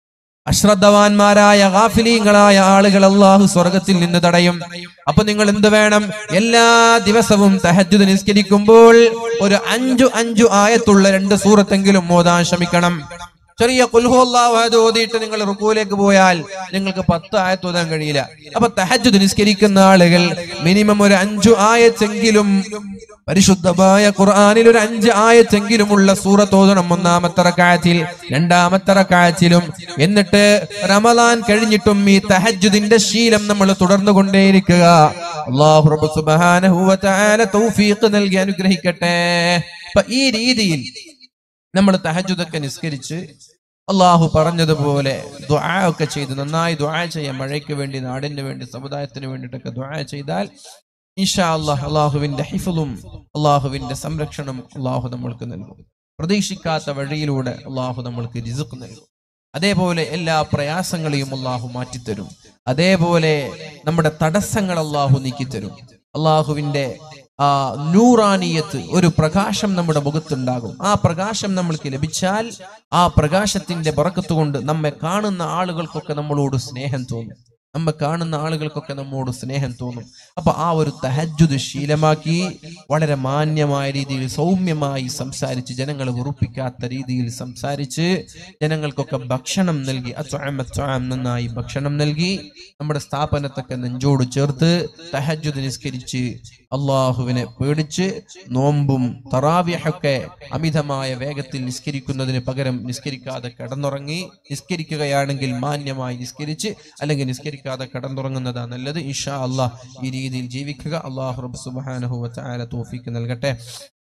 അശ്രദ്ധവാന്മാരായ ഗാഫിലീങ്ങളായ ആളുകൾ അള്ളാഹു സ്വർഗത്തിൽ നിന്ന് തടയും അപ്പൊ നിങ്ങൾ എന്ത് വേണം എല്ലാ ദിവസവും തഹജ്ജുദ് നിസ്കരിക്കുമ്പോൾ ഒരു അഞ്ചു അഞ്ചു ആയത്തുള്ള രണ്ട് സൂറത്തെങ്കിലും ഓതാൻ ശ്രമിക്കണം ചെറിയ കുൽഹുല്ലാഹു ഓതിയിട്ട് നിങ്ങൾ റുക്കൂലേക്ക് പോയാൽ നിങ്ങൾക്ക് പത്ത് ആയത്ത് ഓതാൻ കഴിയില്ല അപ്പൊ തഹജ്ജുദ് നിസ്കരിക്കുന്ന ആളുകൾ മിനിമം ഒരു അഞ്ചു ആയത്തെങ്കിലും പരിശുദ്ധമായ ഖുർആനിൽ ഒരു അഞ്ച് ആയത്തെങ്കിലും ഉള്ള സൂറത്ത് ഓതണം ഒന്നാമത്തെ റക്കായത്തിൽ രണ്ടാമത്തെ റക്കായത്തിലും എന്നിട്ട് റമദാൻ കഴിഞ്ഞിട്ടും ഈ തഹജ്ജുദിന്റെ ശീലം നമ്മൾ തുടർന്നു കൊണ്ടേയിരിക്കുക അള്ളാഹു റബ്ബ് സുബ്ഹാനഹു വ തആല തൗഫീഖ് നൽകി അനുഗ്രഹിക്കട്ടെ അപ്പൊ ഈ രീതിയിൽ നമ്മൾ തഹജുദൊക്കെ നിസ്കരിച്ച് അള്ളാഹു പറഞ്ഞതുപോലെ ദുആ ഒക്കെ ചെയ്ത് നന്നായി ദുആ ചെയ്യാം മഴയ്ക്ക് വേണ്ടി നാടിന് വേണ്ടി സമുദായത്തിന് വേണ്ടിയിട്ടൊക്കെ ദുആ ചെയ്താൽ ഇൻഷാ അള്ളാഹ് അള്ളാഹുവിന്റെ ഹിഫുലും അള്ളാഹുവിന്റെ സംരക്ഷണം അള്ളാഹു നമ്മൾക്ക് നൽകും പ്രതീക്ഷിക്കാത്ത വഴിയിലൂടെ അള്ളാഹു നമ്മൾക്ക് രിസുക്ക് നൽകും അതേപോലെ എല്ലാ പ്രയാസങ്ങളെയും അള്ളാഹു മാറ്റിത്തരും അതേപോലെ നമ്മുടെ തടസ്സങ്ങൾ അള്ളാഹു നീക്കിത്തരും അള്ളാഹുവിന്റെ ആ നൂറാനിയത്ത് ഒരു പ്രകാശം നമ്മുടെ മുഖത്തുണ്ടാകും ആ പ്രകാശം നമ്മൾക്ക് ലഭിച്ചാൽ ആ പ്രകാശത്തിന്റെ ബറക്കത്ത് കൊണ്ട് നമ്മെ കാണുന്ന ആളുകൾക്കൊക്കെ നമ്മളോട് സ്നേഹം തോന്നും നമ്മെ കാണുന്ന ആളുകൾക്കൊക്കെ നമ്മോട് സ്നേഹം തോന്നും അപ്പൊ ആ ഒരു തഹജുദ് ശീലമാക്കി വളരെ മാന്യമായ രീതിയിൽ സൗമ്യമായി സംസാരിച്ച് ജനങ്ങളെ വെറുപ്പിക്കാത്ത രീതിയിൽ സംസാരിച്ച് ജനങ്ങൾക്കൊക്കെ ഭക്ഷണം നൽകി അത്വഅം അത്വഅം നന്നായി ഭക്ഷണം നൽകി നമ്മുടെ സ്ഥാപനത്തൊക്കെ നെഞ്ചോട് ചേർത്ത് തഹജുദ് നിസ്കരിച്ച് അള്ളാഹുവിനെ പേടിച്ച് നോമ്പും തറാവിയൊക്കെ അമിതമായ വേഗത്തിൽ നിസ്കരിക്കുന്നതിന് പകരം നിസ്കരിക്കാതെ കിടന്നുറങ്ങി നിസ്കരിക്കുകയാണെങ്കിൽ മാന്യമായി നിസ്കരിച്ച് അല്ലെങ്കിൽ നിസ്കരിക്കാതെ കിടന്നുറങ്ങുന്നതാ നല്ലത് ഇൻഷാ അള്ളാഹ് ഈ രീതിയിൽ ജീവിക്കുക അള്ളാഹു റബ്ബ് സുബ്ഹാനഹു വ തആല തൗഫീക്ക് നൽകട്ടെ